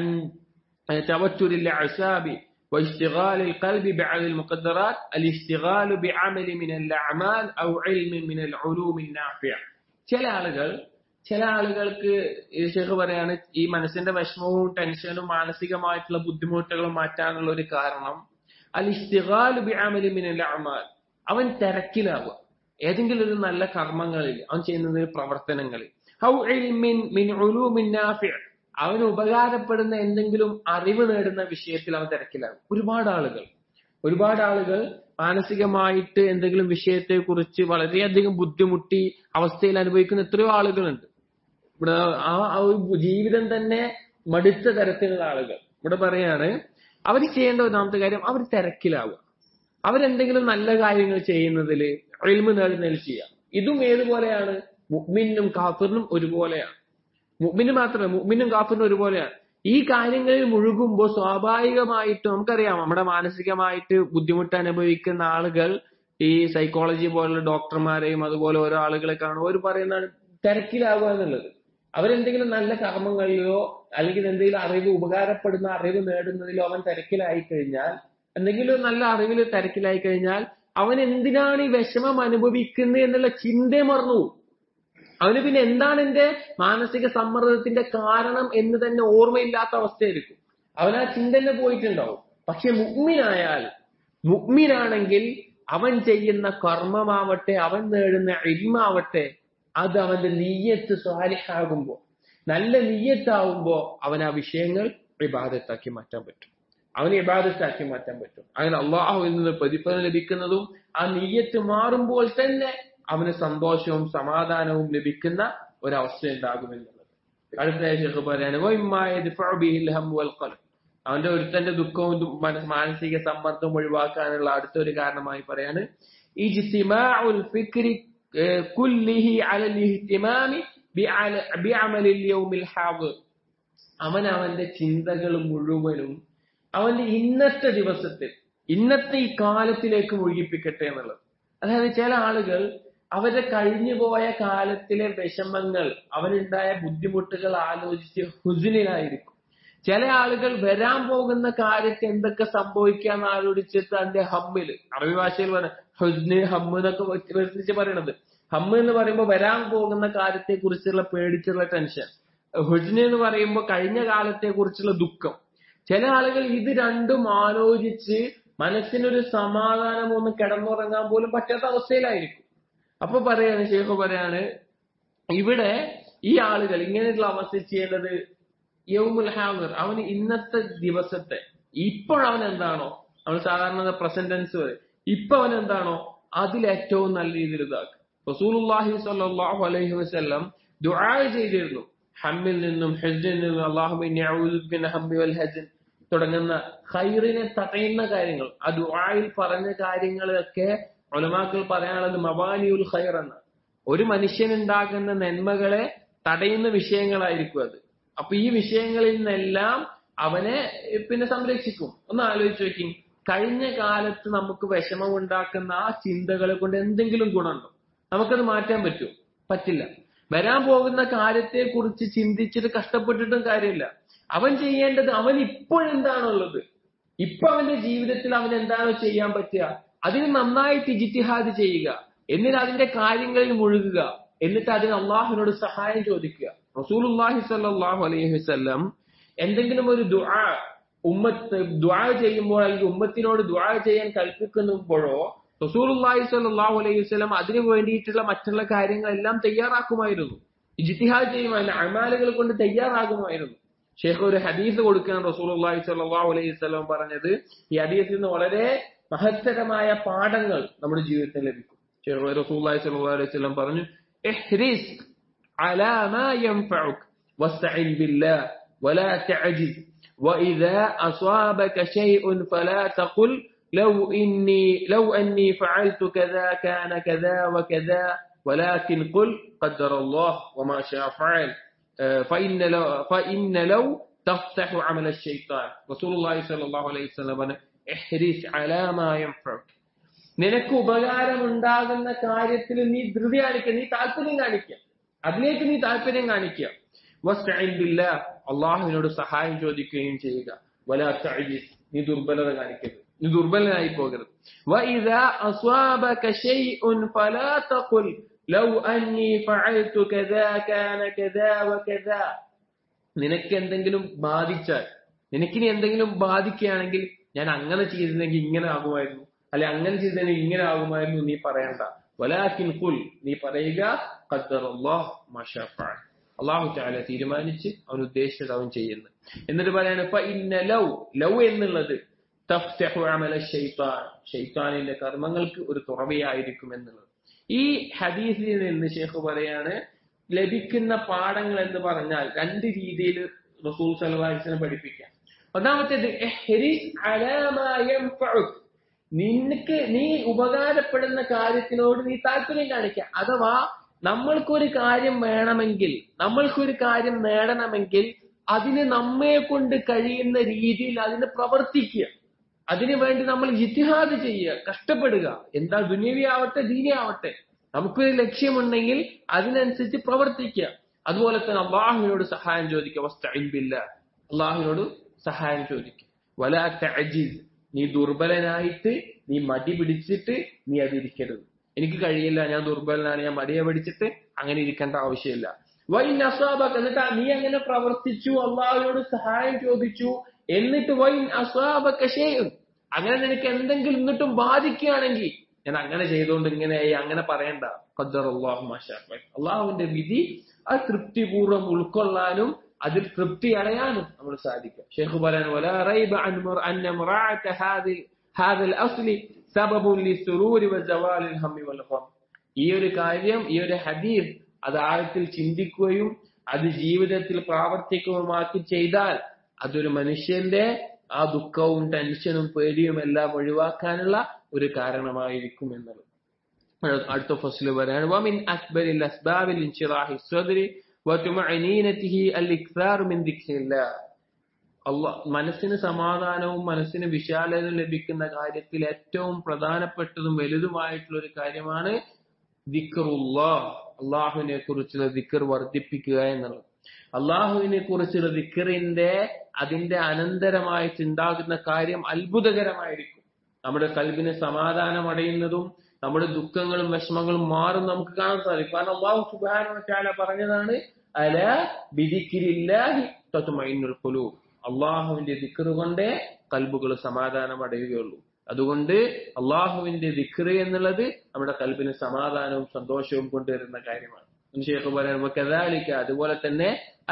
توتر الأعصاب واشتغال القلب بعض المقدرات الاشتغال بعمل من الأعمال أو علم من العلوم النافع ചില ആളുകൾ ചില ആളുകൾക്ക് ഷെയ്ഖ് പറയാണ് ഈ മനസ്സിന്റെ വിഷമവും ടെൻഷനും മാനസികമായിട്ടുള്ള ബുദ്ധിമുട്ടുകളും മാറ്റാനുള്ള ഒരു കാരണം അൽ ഇസ്തിഗാലു ബിഅമലി മിനൽ അമാൽ അവൻ തിരക്കിലാവുക ഏതെങ്കിലും ഒരു നല്ല കർമ്മങ്ങളിൽ അവൻ ചെയ്യുന്ന പ്രവർത്തനങ്ങളിൽ ഹൗ ഇൽമിൻ മിൻ ഉലൂമിൻ നാഫിഅ അവന് ഉപകാരപ്പെടുന്ന എന്തെങ്കിലും അറിവ് നേടുന്ന വിഷയത്തിൽ അവൻ തിരക്കിലാകും ഒരുപാട് ആളുകൾ ഒരുപാട് ആളുകൾ മാനസികമായിട്ട് എന്തെങ്കിലും വിഷയത്തെ കുറിച്ച് വളരെയധികം ബുദ്ധിമുട്ടി അവസ്ഥയിൽ അനുഭവിക്കുന്ന എത്രയോ ആളുകളുണ്ട് ഇവിടെ ആ ആ ഒരു ജീവിതം തന്നെ മടുത്ത തരത്തിലുള്ള ആളുകൾ ഇവിടെ പറയാണ് അവർ ചെയ്യേണ്ട ഒന്നാമത്തെ കാര്യം അവർ തിരക്കിലാവുക അവരെന്തെങ്കിലും നല്ല കാര്യങ്ങൾ ചെയ്യുന്നതിൽ എൽമ് നേടുന്നതിൽ ചെയ്യാം ഇതും ഏതുപോലെയാണ് മുഗ്മിനും കാഫിറിനും ഒരുപോലെയാണ് മുഗ്മിന് മാത്രമല്ല മുഗ്മിനും കാഫിറിനും ഒരുപോലെയാണ് ഈ കാര്യങ്ങളിൽ മുഴുകുമ്പോൾ സ്വാഭാവികമായിട്ടും നമുക്കറിയാം നമ്മുടെ മാനസികമായിട്ട് ബുദ്ധിമുട്ട് അനുഭവിക്കുന്ന ആളുകൾ ഈ സൈക്കോളജി പോലുള്ള ഡോക്ടർമാരെയും അതുപോലെ ഓരോ ആളുകളെ കാണുമ്പോൾ അവർ പറയുന്നതാണ് തിരക്കിലാവുക എന്നുള്ളത് അവരെന്തെങ്കിലും നല്ല കർമ്മങ്ങളിലോ അല്ലെങ്കിൽ എന്തെങ്കിലും അറിവ് ഉപകാരപ്പെടുന്ന അറിവ് നേടുന്നതിലോ അവൻ തിരക്കിലായി കഴിഞ്ഞാൽ എന്തെങ്കിലും നല്ല അറിവിൽ തിരക്കിലായി കഴിഞ്ഞാൽ അവൻ എന്തിനാണ് ഈ വിഷമം അനുഭവിക്കുന്നത് എന്നുള്ള ചിന്തയെ മറന്നു അവന് പിന്നെ എന്താണ് എന്റെ മാനസിക സമ്മർദ്ദത്തിന്റെ കാരണം എന്ന് തന്നെ ഓർമ്മയില്ലാത്ത അവസ്ഥയായിരിക്കും അവൻ ആ ചിന്ത തന്നെ പോയിട്ടുണ്ടാവും പക്ഷെ മുഗ്മിനായാൽ മുഗ്മിനാണെങ്കിൽ അവൻ ചെയ്യുന്ന കർമ്മമാവട്ടെ അവൻ നേടുന്ന ഇൽമാവട്ടെ അത് അവന്റെ നീയത്ത് സ്വാലിഹാകുമ്പോ നല്ല നീയത്താവുമ്പോ അവൻ ആ വിഷയങ്ങൾ വിവാദത്താക്കി മാറ്റാൻ പറ്റും അവന് ഇബാദത്താക്കി മാറ്റാൻ പറ്റും അങ്ങനെ അള്ളാഹുവിൽ നിന്ന് പ്രതിഫലം ലഭിക്കുന്നതും ആ നീയത്ത് മാറുമ്പോൾ തന്നെ അവന് സന്തോഷവും സമാധാനവും ലഭിക്കുന്ന ഒരവസ്ഥ ഉണ്ടാകുമെന്നുള്ളത് അടുത്ത ശേഖ് പറയാണ് അവന്റെ ഒരുത്തന്റെ ദുഃഖവും ദു- മന- മാനസിക സമ്മർദ്ദവും ഒഴിവാക്കാനുള്ള അടുത്തൊരു കാരണമായി പറയാണ് ഇജ്തിമാഉൽ ഫിക്രി ഏഹ്, കുല്ലിഹി അലൽ ഇഹ്തിമാമി ബിഅല- ബിഅമലിൽ യൗമിൽ ഹാദിർ അവൻ അവന്റെ ചിന്തകൾ മുഴുവനും അവന്റെ ഇന്നത്തെ ദിവസത്തിൽ ഇന്നത്തെ ഈ കാലത്തിലേക്ക് മുഴുകിപ്പിക്കട്ടെ എന്നുള്ളത് അതായത് ചില ആളുകൾ അവരുടെ കഴിഞ്ഞുപോയ കാലത്തിലെ വിഷമങ്ങൾ അവനുണ്ടായ ബുദ്ധിമുട്ടുകൾ ആലോചിച്ച് ഹുസിനിലായിരിക്കും ചില ആളുകൾ വരാൻ പോകുന്ന കാര്യത്തെ എന്തൊക്കെ സംഭവിക്കാന്ന് ആലോചിച്ചിട്ട് അതിന്റെ ഹമ്മില് അറബി ഭാഷയിൽ പറഞ്ഞ ഹുസ്ന് ഹമ്മ് എന്നൊക്കെ വെച്ച് പറയണത് ഹമ്മ് എന്ന് പറയുമ്പോൾ വരാൻ പോകുന്ന കാര്യത്തെ കുറിച്ചുള്ള പേടിച്ചുള്ള ടെൻഷൻ ഹുസ്ന് എന്ന് പറയുമ്പോൾ കഴിഞ്ഞ കാലത്തെ കുറിച്ചുള്ള ദുഃഖം ചില ആളുകൾ ഇത് രണ്ടും ആലോചിച്ച് മനസ്സിനൊരു സമാധാനം ഒന്ന് കിടന്നുറങ്ങാൻ പോലും പറ്റാത്ത അവസ്ഥയിലായിരിക്കും അപ്പൊ പറയാണ് ഷേഖ് പറയാണ് ഇവിടെ ഈ ആളുകൾ ഇങ്ങനെയുള്ള അവസ്ഥ ചെയ്യേണ്ടത് യൗമുൽ ഹാദിർ അവന് ഇന്നത്തെ ദിവസത്തെ ഇപ്പോഴവൻ എന്താണോ അവൻ സാധാരണ പ്രസന്റ് ടെൻസ് വരെ ഇപ്പൊ അവൻ എന്താണോ അതിലേറ്റവും നല്ല രീതിയിൽ ഇതാക്കുക റസൂലുള്ളാഹി സ്വല്ലല്ലാഹു അലൈഹി വസല്ലം ദുആ ചെയ്തിരുന്നു ഹമ്മിൽ നിന്നും ഹെജിൽ നിന്നും അള്ളാഹുബിൻ ഹമ്മി വൽ ഹജൻ തുടങ്ങുന്ന ഖൈറിനെ തടയുന്ന കാര്യങ്ങൾ ആ ദുആയിൽ പറഞ്ഞ കാര്യങ്ങളൊക്കെ ഒലമാക്കൾ പറയാനുള്ളത് മവാനിയുൽ ഖൈർ എന്ന് ഒരു മനുഷ്യനുണ്ടാകുന്ന നന്മകളെ തടയുന്ന വിഷയങ്ങളായിരിക്കും അത് അപ്പൊ ഈ വിഷയങ്ങളിൽ നിന്നെല്ലാം അവനെ പിന്നെ സംരക്ഷിക്കും ഒന്ന് ആലോചിച്ച് നോക്കി കഴിഞ്ഞ കാലത്ത് നമുക്ക് വിഷമം ഉണ്ടാക്കുന്ന ആ ചിന്തകളെ കൊണ്ട് എന്തെങ്കിലും ഗുണമുണ്ടോ നമുക്കത് മാറ്റാൻ പറ്റുമോ പറ്റില്ല വരാൻ പോകുന്ന കാര്യത്തെ കുറിച്ച് ചിന്തിച്ചിട്ട് കഷ്ടപ്പെട്ടിട്ടും കാര്യമില്ല അവൻ ചെയ്യേണ്ടത് അവൻ ഇപ്പോഴെന്താണുള്ളത് ഇപ്പൊ അവന്റെ ജീവിതത്തിൽ അവൻ എന്താണോ ചെയ്യാൻ പറ്റുക അതിന് നന്നായിട്ട് ജിത്തിഹാദ് ചെയ്യുക എന്നിട്ട് അതിന്റെ കാര്യങ്ങളിൽ മുഴുകുക എന്നിട്ട് അതിന് അള്ളാഹുവിനോട് സഹായം ചോദിക്കുക റസൂലുള്ളാഹി സ്വല്ലല്ലാഹു അലൈഹി വസല്ലം എന്തെങ്കിലും ഒരു ദുആ ഉമ്മത്ത് ദുആ ചെയ്യുമ്പോൾ അല്ലെങ്കിൽ ഉമ്മത്തിനോട് ദുആ ചെയ്യാൻ കൽപ്പിക്കുമ്പോഴോ റസൂലുള്ളാഹി സ്വല്ലല്ലാഹു അലൈഹി വസല്ലം അതിനു വേണ്ടിയിട്ടുള്ള മറ്റുള്ള കാര്യങ്ങളെല്ലാം തയ്യാറാക്കുമായിരുന്നു ഇജ്തിഹാദ് ചെയ്യുമായിരുന്നു അമാലുകൾ കൊണ്ട് തയ്യാറാകുമായിരുന്നു ഷേഖ് ഒരു ഹദീസ് കൊടുക്കാൻ റസൂലുള്ളാഹി സ്വല്ലല്ലാഹു അലൈഹി വസല്ലം പറഞ്ഞത് ഈ ഹദീസിൽ നിന്ന് വളരെ മഹത്തരമായ പാഠങ്ങൾ നമ്മുടെ ജീവിതത്തിൽ ലഭിക്കും ഷേഖ് റസൂലുള്ളാഹി സ്വല്ലല്ലാഹു അലൈഹി വസല്ലം പറഞ്ഞു ഇഹ്രിസ് അലാ മാ യൻഫഉക വസ്തഇൻ ബില്ലാഹ് ولا تعجز وإذا أصابك شيء فلا تقل لو إني لو أني فعلت كذا كان كذا وكذا ولكن قل قدر الله وما شاء فعل آه، فإن لو فإن لو تفتح عمل الشيطان رسول الله صلى الله عليه وسلم പറഞ്ഞു, احرص على ما ينفعك നിനക്ക് ഉപകാരമുണ്ടാകുന്ന കാര്യത്തിൽ നീ ധൃതി കാണിക്കുക നീ താല്പര്യം കാണിക്കുക അതിലേക്ക് നീ താല്പര്യം കാണിക്കുക വസ്തഈൻ ബില്ലാഹ് അള്ളാഹുവിനോട് സഹായം ചോദിക്കുകയും ചെയ്യുക വലാ തഅജിസ് നീ ദുർബലത കാണിക്കരുത് നീ ദുർബലനായി പോകരുത് വഇദാ അസ്വാബക ശൈഉൻ ഫലാ തഖുൽ ലൗ അന്നി ഫഅൽതു കദാ കാന കദാ വകദാ നിനക്ക് എന്തെങ്കിലും ബാധിച്ചാൽ നിനക്കിനി എന്തെങ്കിലും ബാധിക്കുകയാണെങ്കിൽ ഞാൻ അങ്ങനെ ചെയ്തിരുന്നെങ്കിൽ ഇങ്ങനെ ആകുമായിരുന്നു അല്ലെ അങ്ങനെ ചെയ്തിരുന്നെങ്കിൽ ഇങ്ങനെ ആകുമായിരുന്നു നീ പറയണ്ട വലാക്കിൻ കുൽ നീ പറയുക ഖദ്ദറല്ലാഹ് മാ ശാ ഫഅൽ അള്ളാഹു താല തീരുമാനിച്ച് അവൻ ഉദ്ദേശിച്ചത് അവൻ ചെയ്യുന്നു എന്നിട്ട് പറയാണ് ഇപ്പൊ ഇന്ന ലൗ ലൗ എന്നുള്ളത് തഫ്തഹു അമല ഷെയ്ത്താൻ ഷെയ്ത്താനിന്റെ കർമ്മങ്ങൾക്ക് ഒരു തുറവയായിരിക്കും എന്നുള്ളത് ഈ ഹദീസിൽ നിന്ന് ഷേഖ് പറയാണ് ലഭിക്കുന്ന പാഠങ്ങൾ എന്ന് പറഞ്ഞാൽ രണ്ട് രീതിയിൽ റസൂൽ സലവാസിനെ പഠിപ്പിക്കാം ഒന്നാമത്തേത് ഇഹ്രിസ് അലാ മാ യൻഫഉക്. നിനക്ക് നീ ഉപകാരപ്പെടുന്ന കാര്യത്തിനോട് നീ താല്പര്യം കാണിക്കുക അഥവാ നമ്മൾക്കൊരു കാര്യം വേണമെങ്കിൽ നമ്മൾക്കൊരു കാര്യം നേടണമെങ്കിൽ അതിന് നമ്മെ കൊണ്ട് കഴിയുന്ന രീതിയിൽ അതിന് പ്രവർത്തിക്കുക അതിനു വേണ്ടി നമ്മൾ ജിത്തിഹാദ് ചെയ്യുക കഷ്ടപ്പെടുക എന്താ ദുനിയവി ആവട്ടെ ദീനി ആവട്ടെ നമുക്കൊരു ലക്ഷ്യമുണ്ടെങ്കിൽ അതിനനുസരിച്ച് പ്രവർത്തിക്കുക അതുപോലെ തന്നെ അള്ളാഹുവിനോട് സഹായം ചോദിക്കുക വസ്തഈൻ ബില്ലാഹ് അള്ളാഹുവിനോട് സഹായം ചോദിക്കുക വലാ തഅജിസ് നീ ദുർബലനായിട്ട് നീ മടി പിടിച്ചിട്ട് നീ അതിരിക്കരുത് എനിക്ക് കഴിയില്ല ഞാൻ ദുർബലനാണ് ഞാൻ മടിയെ പിടിച്ചിട്ട് അങ്ങനെ ഇരിക്കേണ്ട ആവശ്യമില്ല വൈൻ അസ്വാബക് എന്നിട്ട് നീ അങ്ങനെ പ്രവർത്തിച്ചു അള്ളാഹുവിനോട് സഹായം ചോദിച്ചു എന്നിട്ട് വൈൻ അസ്വാബക ഷൈഉൻ അങ്ങനെ നിനക്ക് എന്തെങ്കിലും എന്നിട്ടും ബാധിക്കുകയാണെങ്കിൽ ഞാൻ അങ്ങനെ ചെയ്തുകൊണ്ട് ഇങ്ങനെയായി അങ്ങനെ പറയണ്ട ഖദ്ദർ അള്ളാഹു അള്ളാഹുവിന്റെ വിധി അത് തൃപ്തിപൂർവ്വം ഉൾക്കൊള്ളാനും അതിൽ തൃപ്തി അടയാനും നമ്മൾ സാധിക്കും ഷെയ്ഖ് പറയാൻ ولا ريب عن مر أن مراعاة هذه هذا الأصل سبب للسرور وزوال الهم والغم ഈ ഒരു കാര്യം ഈ ഒരു ഹദീസ് അത് ആഴത്തിൽ ചിന്തിക്കുകയും അത് ജീവിതത്തിൽ പ്രാവർത്തികമാക്കി ചെയ്താൽ അതൊരു മനുഷ്യന്റെ ആ ദുഃഖവും ടെൻഷനും പേടിയും എല്ലാം ഒഴിവാക്കാനുള്ള ഒരു കാരണമായിരിക്കും എന്നുള്ളത് അടുത്ത ഫസ്ല് പറയാണ് വമിൻ അക്ബരിൽ അസ്ബാബിൽ ഇൻഷിറാഹി സ്വദരി വതുമഅനീനതിഹി അൽ ഇക്താർ മിൻ ദിക്രില്ലാഹ് അള്ളാഹ് മനസ്സിന് സമാധാനവും മനസ്സിന് വിശാലതയും ലഭിക്കുന്ന കാര്യത്തിൽ ഏറ്റവും പ്രധാനപ്പെട്ടതും വലുതുമായിട്ടുള്ള ഒരു കാര്യമാണ് ദിക്റുല്ലാഹ് അള്ളാഹുവിനെ കുറിച്ചുള്ള ദിക്കർ വർദ്ധിപ്പിക്കുക എന്നുള്ളത് അള്ളാഹുവിനെ കുറിച്ചുള്ള ദിക്കറിന്റെ അതിന്റെ അനന്തരമായിട്ട് ഉണ്ടാകുന്ന കാര്യം അത്ഭുതകരമായിരിക്കും നമ്മുടെ കൽബിന് സമാധാനം അടയുന്നതും നമ്മുടെ ദുഃഖങ്ങളും വിഷമങ്ങളും മാറും നമുക്ക് കാണാൻ സാധിക്കും കാരണം അള്ളാഹു സുബാന പറഞ്ഞതാണ് അല ബിദിക്കിരില്ലാഹി തത്തുമൈനുൽ ഖുലൂബ് അള്ളാഹുവിന്റെ ദിക്കറ് കൊണ്ടേ കൽബുകൾ സമാധാനം അടയുകയുള്ളൂ അതുകൊണ്ട് അള്ളാഹുവിന്റെ ദിക്കറ് എന്നുള്ളത് നമ്മുടെ കൽബിന് സമാധാനവും സന്തോഷവും കൊണ്ടുവരുന്ന കാര്യമാണ് ഷേഖ് പറയുമ്പോൾ കദാലിക്ക അതുപോലെ തന്നെ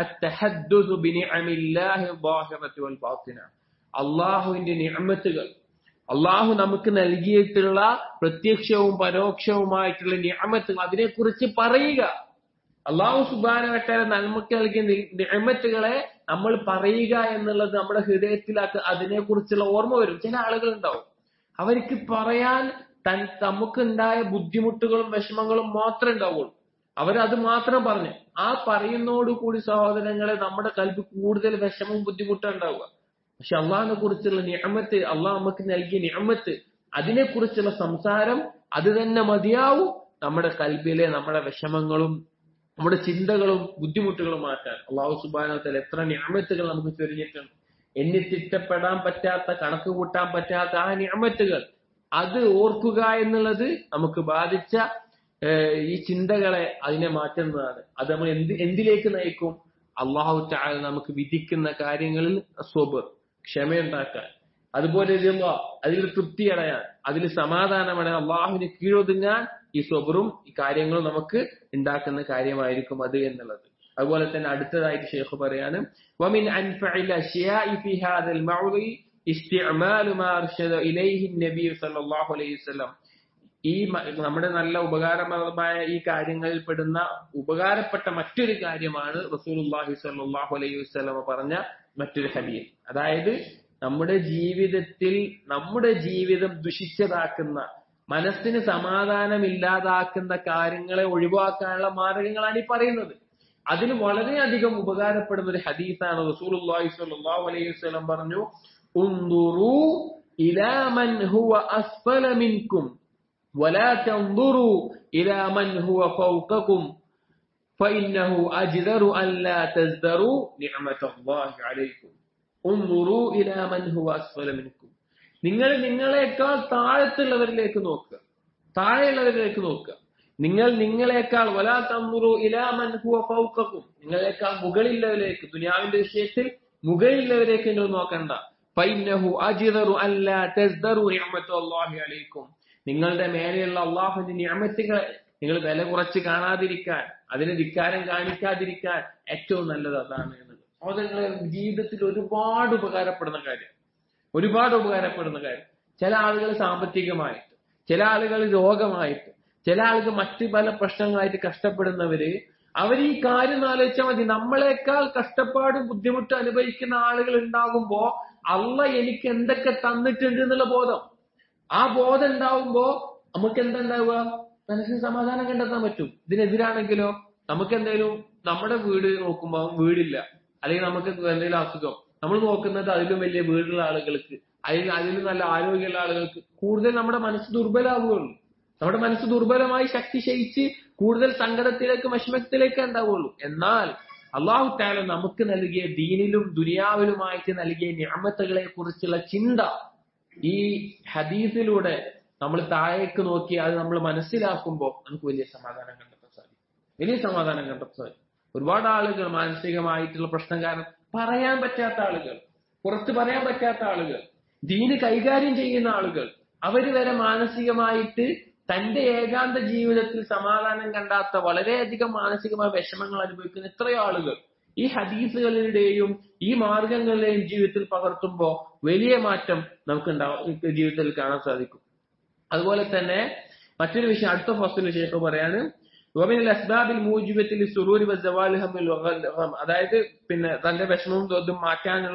അള്ളാഹുവിന്റെ നിഅമത്തുകൾ അള്ളാഹു നമുക്ക് നൽകിയിട്ടുള്ള പ്രത്യക്ഷവും പരോക്ഷവുമായിട്ടുള്ള നിഅമത്തുകൾ അതിനെക്കുറിച്ച് പറയുക അള്ളാഹു സുബാന വട്ടാല നമുക്ക് നൽകിയ നിഅമത്തുകളെ നമ്മൾ പറയുക എന്നുള്ളത് നമ്മുടെ ഹൃദയത്തിലാക്ക് അതിനെക്കുറിച്ചുള്ള ഓർമ്മ വരും ചില ആളുകൾ ഉണ്ടാവും അവർക്ക് പറയാൻ തൻ നമുക്കുണ്ടായ ബുദ്ധിമുട്ടുകളും വിഷമങ്ങളും മാത്രമേ ഉണ്ടാവുള്ളൂ അവരത് മാത്രം പറഞ്ഞു ആ പറയുന്നതോടുകൂടി സഹോദരങ്ങളെ നമ്മുടെ കൽബ് കൂടുതൽ വിഷമവും ബുദ്ധിമുട്ടും ഉണ്ടാവുക പക്ഷെ അള്ളാഹിനെ കുറിച്ചുള്ള നിയമത്ത് അള്ളാഹ് നമുക്ക് നൽകിയ നിയമത്ത് അതിനെക്കുറിച്ചുള്ള സംസാരം അത് തന്നെ മതിയാവും നമ്മുടെ കൽബിലെ നമ്മുടെ വിഷമങ്ങളും നമ്മുടെ ചിന്തകളും ബുദ്ധിമുട്ടുകളും മാറ്റാൻ അള്ളാഹു സുബാനത്തിൽ എത്ര ഞാമത്തുകൾ നമുക്ക് ചൊരിഞ്ഞിട്ടുണ്ട് എണ്ണിത്തിട്ടപ്പെടാൻ പറ്റാത്ത കണക്ക് കൂട്ടാൻ പറ്റാത്ത ആ ഞാമത്തുകൾ അത് ഓർക്കുക എന്നുള്ളത് നമുക്ക് ബാധിച്ച ഈ ചിന്തകളെ അതിനെ മാറ്റുന്നതാണ് അത് നമ്മൾ എന്ത് എന്തിലേക്ക് നയിക്കും അള്ളാഹു ചായ നമുക്ക് വിധിക്കുന്ന കാര്യങ്ങളിൽ സ്വബർ ക്ഷമയുണ്ടാക്കാൻ അതുപോലെ അതിൽ തൃപ്തി അടയാൻ അതിൽ സമാധാനമടയാൻ അള്ളാഹുവിന് കീഴൊതുങ്ങാൻ ഈ സ്വബറും ഈ കാര്യങ്ങളും നമുക്ക് ഉണ്ടാക്കുന്ന കാര്യമായിരിക്കും അത് എന്നുള്ളത് അതുപോലെ തന്നെ അടുത്തതായിട്ട് ഷെയ്ഖ് പറയാണ് വമിൻ അൻഫഇൽ അഷ്യാഇ ഫി ഹാദൽ മൗദി ഇസ്തിഅമാലു മാ അർശദ ഇലൈഹി നബി സല്ലല്ലാഹു അലൈഹി വസല്ലം ഈ നമ്മുടെ നല്ല ഉപകാരപ്രദമായ ഈ കാര്യങ്ങളിൽ പെടുന്ന ഉപകാരപ്പെട്ട മറ്റൊരു കാര്യമാണ് റസൂലുള്ളാഹി സ്വല്ലല്ലാഹു അലൈഹി വസല്ലം പറഞ്ഞ മറ്റൊരു ഹദീസ് അതായത് നമ്മുടെ ജീവിതത്തിൽ നമ്മുടെ ജീവിതം ദുഷിച്ചതാക്കുന്ന മനസ്സിന് സമാധാനമില്ലാതാക്കുന്ന കാര്യങ്ങളെ ഒഴിവാക്കാനുള്ള മാർഗങ്ങളാണ് ഈ പറയുന്നത് അതിന് വളരെയധികം ഉപകാരപ്പെടുന്ന ഒരു ഹദീസാണ് റസൂലുള്ളാഹി സ്വല്ലല്ലാഹു അലൈഹി വസല്ലം പറഞ്ഞു ഉൻദുറു ഇലാ മൻ ഹുവ അസ്ഫല മിൻകും ولا تنظروا إلى من هو فوقكم فإنه أجدر أن لا تزدروا نعمة الله عليكم انظروا إلى من هو أسفل منكم നിങ്ങൾ നിങ്ങളെക്കാൾ താഴത്തുള്ളവരിലേക്ക് നോക്കുക താഴെയുള്ളവരിലേക്ക് നോക്കുക നിങ്ങൾ നിങ്ങളെക്കാൾ വലാ തമ്മുറു ഇലാമൻ ഹുവ ഫൗക്കക്കും നിങ്ങളെക്കാൾ മുകളിലുള്ളവരിലേക്ക് ദുനിയാവിന്റെ വിഷയത്തിൽ മുകളിലുള്ളവരേക്ക് നിങ്ങൾ നോക്കണ്ട ഫൈനഹു അജിദറു അല്ലാ തസ്ദറു നിഅമത്തു അല്ലാഹി അലൈക്കും നിങ്ങളുടെ മേലെയുള്ള അള്ളാഹുവിന്റെ നിയമത്തുകളെ നിങ്ങൾ വില കുറച്ച് കാണാതിരിക്കാൻ അതിന് ധിക്കാരം കാണിക്കാതിരിക്കാൻ ഏറ്റവും നല്ലത് അതാണ് എന്നത് സഹോദരങ്ങളെ ജീവിതത്തിൽ ഒരുപാട് ഉപകാരപ്പെടുന്ന കാര്യം ഒരുപാട് ഉപകാരപ്പെടുന്ന കാര്യം ചില ആളുകൾ സാമ്പത്തികമായിട്ട് ചില ആളുകൾ രോഗമായിട്ട് ചില ആളുകൾ മറ്റു പല പ്രശ്നങ്ങളായിട്ട് കഷ്ടപ്പെടുന്നവര് അവർ ഈ കാര്യം ആലോചിച്ചാൽ മതി നമ്മളെക്കാൾ കഷ്ടപ്പാടും ബുദ്ധിമുട്ടും അനുഭവിക്കുന്ന ആളുകൾ ഉണ്ടാകുമ്പോ അള്ള എനിക്ക് എന്തൊക്കെ തന്നിട്ടുണ്ട് എന്നുള്ള ബോധം ആ ബോധം ഉണ്ടാവുമ്പോ നമുക്ക് എന്താ ഉണ്ടാവുക മനസ്സിന് സമാധാനം കണ്ടെത്താൻ പറ്റും ഇതിനെതിരാണെങ്കിലോ നമുക്ക് എന്തെങ്കിലും നമ്മുടെ വീട് നോക്കുമ്പോൾ വീടില്ല അല്ലെങ്കിൽ നമുക്ക് എന്തെങ്കിലും അസുഖം നമ്മൾ നോക്കുന്നത് അതിലും വലിയ വീടുള്ള ആളുകൾക്ക് അതിൽ അതിലും നല്ല ആരോഗ്യമുള്ള ആളുകൾക്ക് കൂടുതൽ നമ്മുടെ മനസ്സ് ദുർബലാവുകയുള്ളൂ നമ്മുടെ മനസ്സ് ദുർബലമായി ശക്തി ക്ഷയിച്ച് കൂടുതൽ സങ്കടത്തിലേക്ക് വിഷമത്തിലേക്ക് ഉണ്ടാവുള്ളൂ എന്നാൽ അള്ളാഹു താല നമുക്ക് നൽകിയ ദീനിലും ദുനിയാവിലുമായിട്ട് നൽകിയ ഞാമത്തുകളെ കുറിച്ചുള്ള ചിന്ത ഈ ഹദീസിലൂടെ നമ്മൾ താഴേക്ക് നോക്കി അത് നമ്മൾ മനസ്സിലാക്കുമ്പോൾ നമുക്ക് വലിയ സമാധാനം കണ്ടെത്താൻ സാധിക്കും വലിയ സമാധാനം കണ്ടെത്താൻ സാധിക്കും ഒരുപാട് ആളുകൾ മാനസികമായിട്ടുള്ള പ്രശ്നം കാരണം പറയാൻ പറ്റാത്ത ആളുകൾ പുറത്ത് പറയാൻ പറ്റാത്ത ആളുകൾ ദീന് കൈകാര്യം ചെയ്യുന്ന ആളുകൾ അവര് വരെ മാനസികമായിട്ട് തന്റെ ഏകാന്ത ജീവിതത്തിൽ സമാധാനം കണ്ടാത്ത വളരെയധികം മാനസികമായ വിഷമങ്ങൾ അനുഭവിക്കുന്ന എത്രയോ ആളുകൾ ഈ ഹദീസുകളുടെയും ഈ മാർഗങ്ങളുടെയും ജീവിതത്തിൽ പകർത്തുമ്പോ വലിയ മാറ്റം നമുക്ക് ഉണ്ടാവും ജീവിതത്തിൽ കാണാൻ സാധിക്കും അതുപോലെ തന്നെ മറ്റൊരു വിഷയം അടുത്ത ഫസ്റ്റിന് ശേഷം പറയാണ് അസ്ബാബിൽ മൂജിബത്തിൽ സുറൂരി അതായത് പിന്നെ തന്റെ വിഷമവും ഇതും മാറ്റാനുള്ള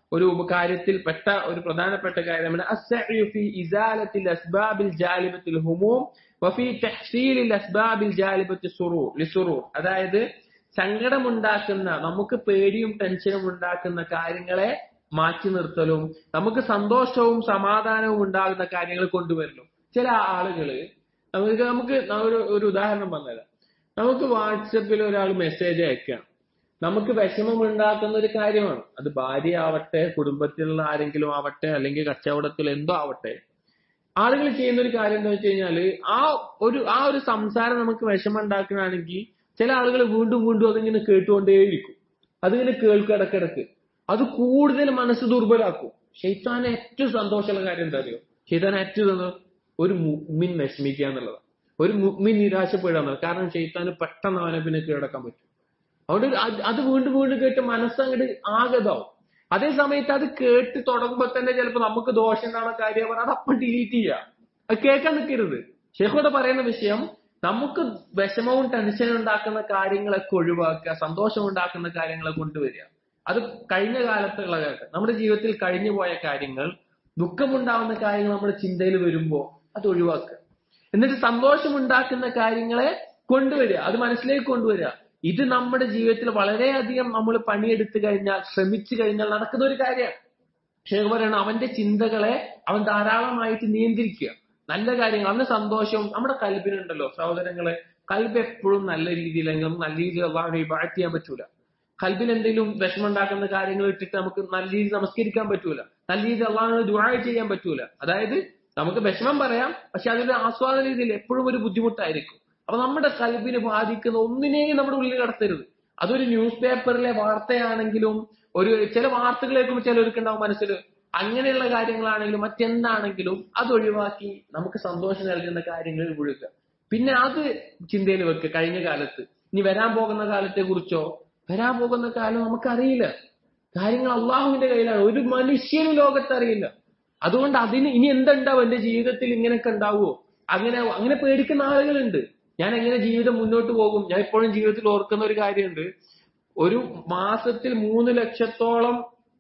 ഒരു കാര്യത്തിൽ പെട്ട ഒരു പ്രധാനപ്പെട്ട കാര്യമാണ് അസ്സഇ ഫി ഇസാലത്തിൽ അസ്ബാബിൽ ജാലിബത്തിൽ ഹുമൂം വഫി തഹ്സീലിൽ അസ്ബാബിൽ ജാലിബത്തിൽ സുറൂർ ലിസുറൂർ അതായത് സങ്കടമുണ്ടാക്കുന്ന നമുക്ക് പേടിയും ടെൻഷനും ഉണ്ടാക്കുന്ന കാര്യങ്ങളെ മാറ്റി നിർത്തലും നമുക്ക് സന്തോഷവും സമാധാനവും ഉണ്ടാകുന്ന കാര്യങ്ങൾ കൊണ്ടുവരലും ചില ആളുകള് നമുക്ക് നമുക്ക് ഒരു ഒരു ഉദാഹരണം പറഞ്ഞുതരാം നമുക്ക് വാട്സപ്പിൽ ഒരാൾ മെസ്സേജ് അയക്കുകയാണ് നമുക്ക് വിഷമം ഉണ്ടാക്കുന്ന ഒരു കാര്യമാണ് അത് ഭാര്യ ആവട്ടെ കുടുംബത്തിലുള്ള ആരെങ്കിലും ആവട്ടെ അല്ലെങ്കിൽ കച്ചവടത്തിൽ എന്തോ ആവട്ടെ ആളുകൾ ചെയ്യുന്ന ഒരു കാര്യം എന്താ വെച്ച് കഴിഞ്ഞാല് ആ ഒരു ആ ഒരു സംസാരം നമുക്ക് വിഷമം ഉണ്ടാക്കണമെങ്കിൽ ചില ആളുകൾ വീണ്ടും വീണ്ടും അതിങ്ങനെ കേട്ടുകൊണ്ടേയിരിക്കും അതിങ്ങനെ കേൾക്കും ഇടക്കിടക്ക് അത് കൂടുതൽ മനസ്സ് ദുർബലാക്കും ഷെയ്ത്താന് ഏറ്റവും സന്തോഷമുള്ള കാര്യം എന്താ അറിയോ ഷെയ്ത്താൻ ഏറ്റവും ഒരു മുമ്മിൻ വിഷമിക്കുക എന്നുള്ളതാണ് ഒരു മുമ്മിൻ നിരാശപ്പെടുക എന്നുള്ളത് കാരണം ഷെയ്ത്താന് പെട്ടെന്ന് അവനെ പിന്നെ കീഴടക്കാൻ പറ്റും അതുകൊണ്ട് അത് വീണ്ടും വീണ്ടും കേട്ട് മനസ്സങ്ങോട്ട് ആഗതാവും അതേ സമയത്ത് അത് കേട്ട് തുടങ്ങുമ്പോ തന്നെ ചിലപ്പോ നമുക്ക് ദോഷം ഉണ്ടാവുന്ന കാര്യം പറഞ്ഞാൽ അത് അപ്പം ഡിലീറ്റ് ചെയ്യുക അത് കേൾക്കാൻ നിൽക്കരുത് ഷെയ്ഖോടെ പറയുന്ന വിഷയം നമുക്ക് വിഷമവും ടെൻഷനും ഉണ്ടാക്കുന്ന കാര്യങ്ങളൊക്കെ ഒഴിവാക്കുക സന്തോഷം ഉണ്ടാക്കുന്ന കാര്യങ്ങളെ കൊണ്ടുവരിക അത് കഴിഞ്ഞ കാലത്തുള്ള നമ്മുടെ ജീവിതത്തിൽ കഴിഞ്ഞു പോയ കാര്യങ്ങൾ ദുഃഖമുണ്ടാവുന്ന കാര്യങ്ങൾ നമ്മുടെ ചിന്തയിൽ വരുമ്പോ അത് ഒഴിവാക്കുക എന്നിട്ട് സന്തോഷമുണ്ടാക്കുന്ന കാര്യങ്ങളെ കൊണ്ടുവരിക അത് മനസ്സിലേക്ക് കൊണ്ടുവരിക ഇത് നമ്മുടെ ജീവിതത്തിൽ വളരെയധികം നമ്മൾ പണിയെടുത്തു കഴിഞ്ഞാൽ ശ്രമിച്ചു കഴിഞ്ഞാൽ നടക്കുന്ന ഒരു കാര്യമാണ് ഷേഖ് പറയണം അവന്റെ ചിന്തകളെ അവൻ ധാരാളമായിട്ട് നിയന്ത്രിക്കുക നല്ല കാര്യങ്ങൾ അവന് സന്തോഷവും നമ്മുടെ കൽബിനുണ്ടല്ലോ സഹോദരങ്ങളെ കൽബ് എപ്പോഴും നല്ല രീതിയിലെങ്കിലും നല്ല രീതിയിൽ അള്ളാഹുനെ ഇബാറ്റ് ചെയ്യാൻ പറ്റൂല കൽബിൽ എന്തെങ്കിലും വിഷമമുണ്ടാക്കുന്ന കാര്യങ്ങൾ ഇട്ടിട്ട് നമുക്ക് നല്ല രീതിയിൽ നമസ്കരിക്കാൻ പറ്റൂല നല്ല രീതിയിൽ അള്ളാഹുനെ ദുആ ചെയ്യാൻ പറ്റൂല അതായത് നമുക്ക് വിഷമം പറയാം പക്ഷെ അതിന്റെ ആസ്വാദ രീതിയിൽ എപ്പോഴും ഒരു ബുദ്ധിമുട്ടായിരിക്കും അപ്പൊ നമ്മുടെ കൽബിന് ബാധിക്കുന്ന ഒന്നിനെയും നമ്മുടെ ഉള്ളിൽ കടത്തരുത് അതൊരു ന്യൂസ് പേപ്പറിലെ വാർത്തയാണെങ്കിലും ഒരു ചില വാർത്തകൾ കേൾക്കുമ്പോൾ ചിലർക്ക് ഉണ്ടാവും മനസ്സിൽ അങ്ങനെയുള്ള കാര്യങ്ങളാണെങ്കിലും മറ്റെന്താണെങ്കിലും അത് ഒഴിവാക്കി നമുക്ക് സന്തോഷം നൽകുന്ന കാര്യങ്ങളിൽ മുഴുക പിന്നെ അത് ചിന്തയിൽ വെക്കുക കഴിഞ്ഞ കാലത്ത് ഇനി വരാൻ പോകുന്ന കാലത്തെ കുറിച്ചോ വരാൻ പോകുന്ന കാലം നമുക്കറിയില്ല കാര്യങ്ങൾ അള്ളാഹുവിന്റെ കയ്യിലാണ് ഒരു മനുഷ്യനും ലോകത്ത് അറിയില്ല അതുകൊണ്ട് അതിന് ഇനി എന്തുണ്ടാവും എന്റെ ജീവിതത്തിൽ ഇങ്ങനെയൊക്കെ ഉണ്ടാവുമോ അങ്ങനെ അങ്ങനെ പേടിക്കുന്ന ആളുകളുണ്ട് ഞാൻ എങ്ങനെ ജീവിതം മുന്നോട്ട് പോകും ഞാൻ ഇപ്പോഴും ജീവിതത്തിൽ ഓർക്കുന്ന ഒരു കാര്യമുണ്ട് ഒരു മാസത്തിൽ മൂന്ന് ലക്ഷത്തോളം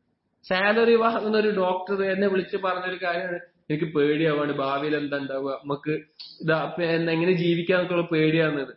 സാലറി വാങ്ങുന്ന ഒരു ഡോക്ടർ എന്നെ വിളിച്ച് പറഞ്ഞൊരു കാര്യമാണ് എനിക്ക് പേടിയാവാണ് ഭാവിയിൽ എന്താ ഉണ്ടാവുക നമുക്ക് ഇതാ എങ്ങനെ ജീവിക്കാന്നൊക്കെയുള്ള പേടിയാവുന്നത്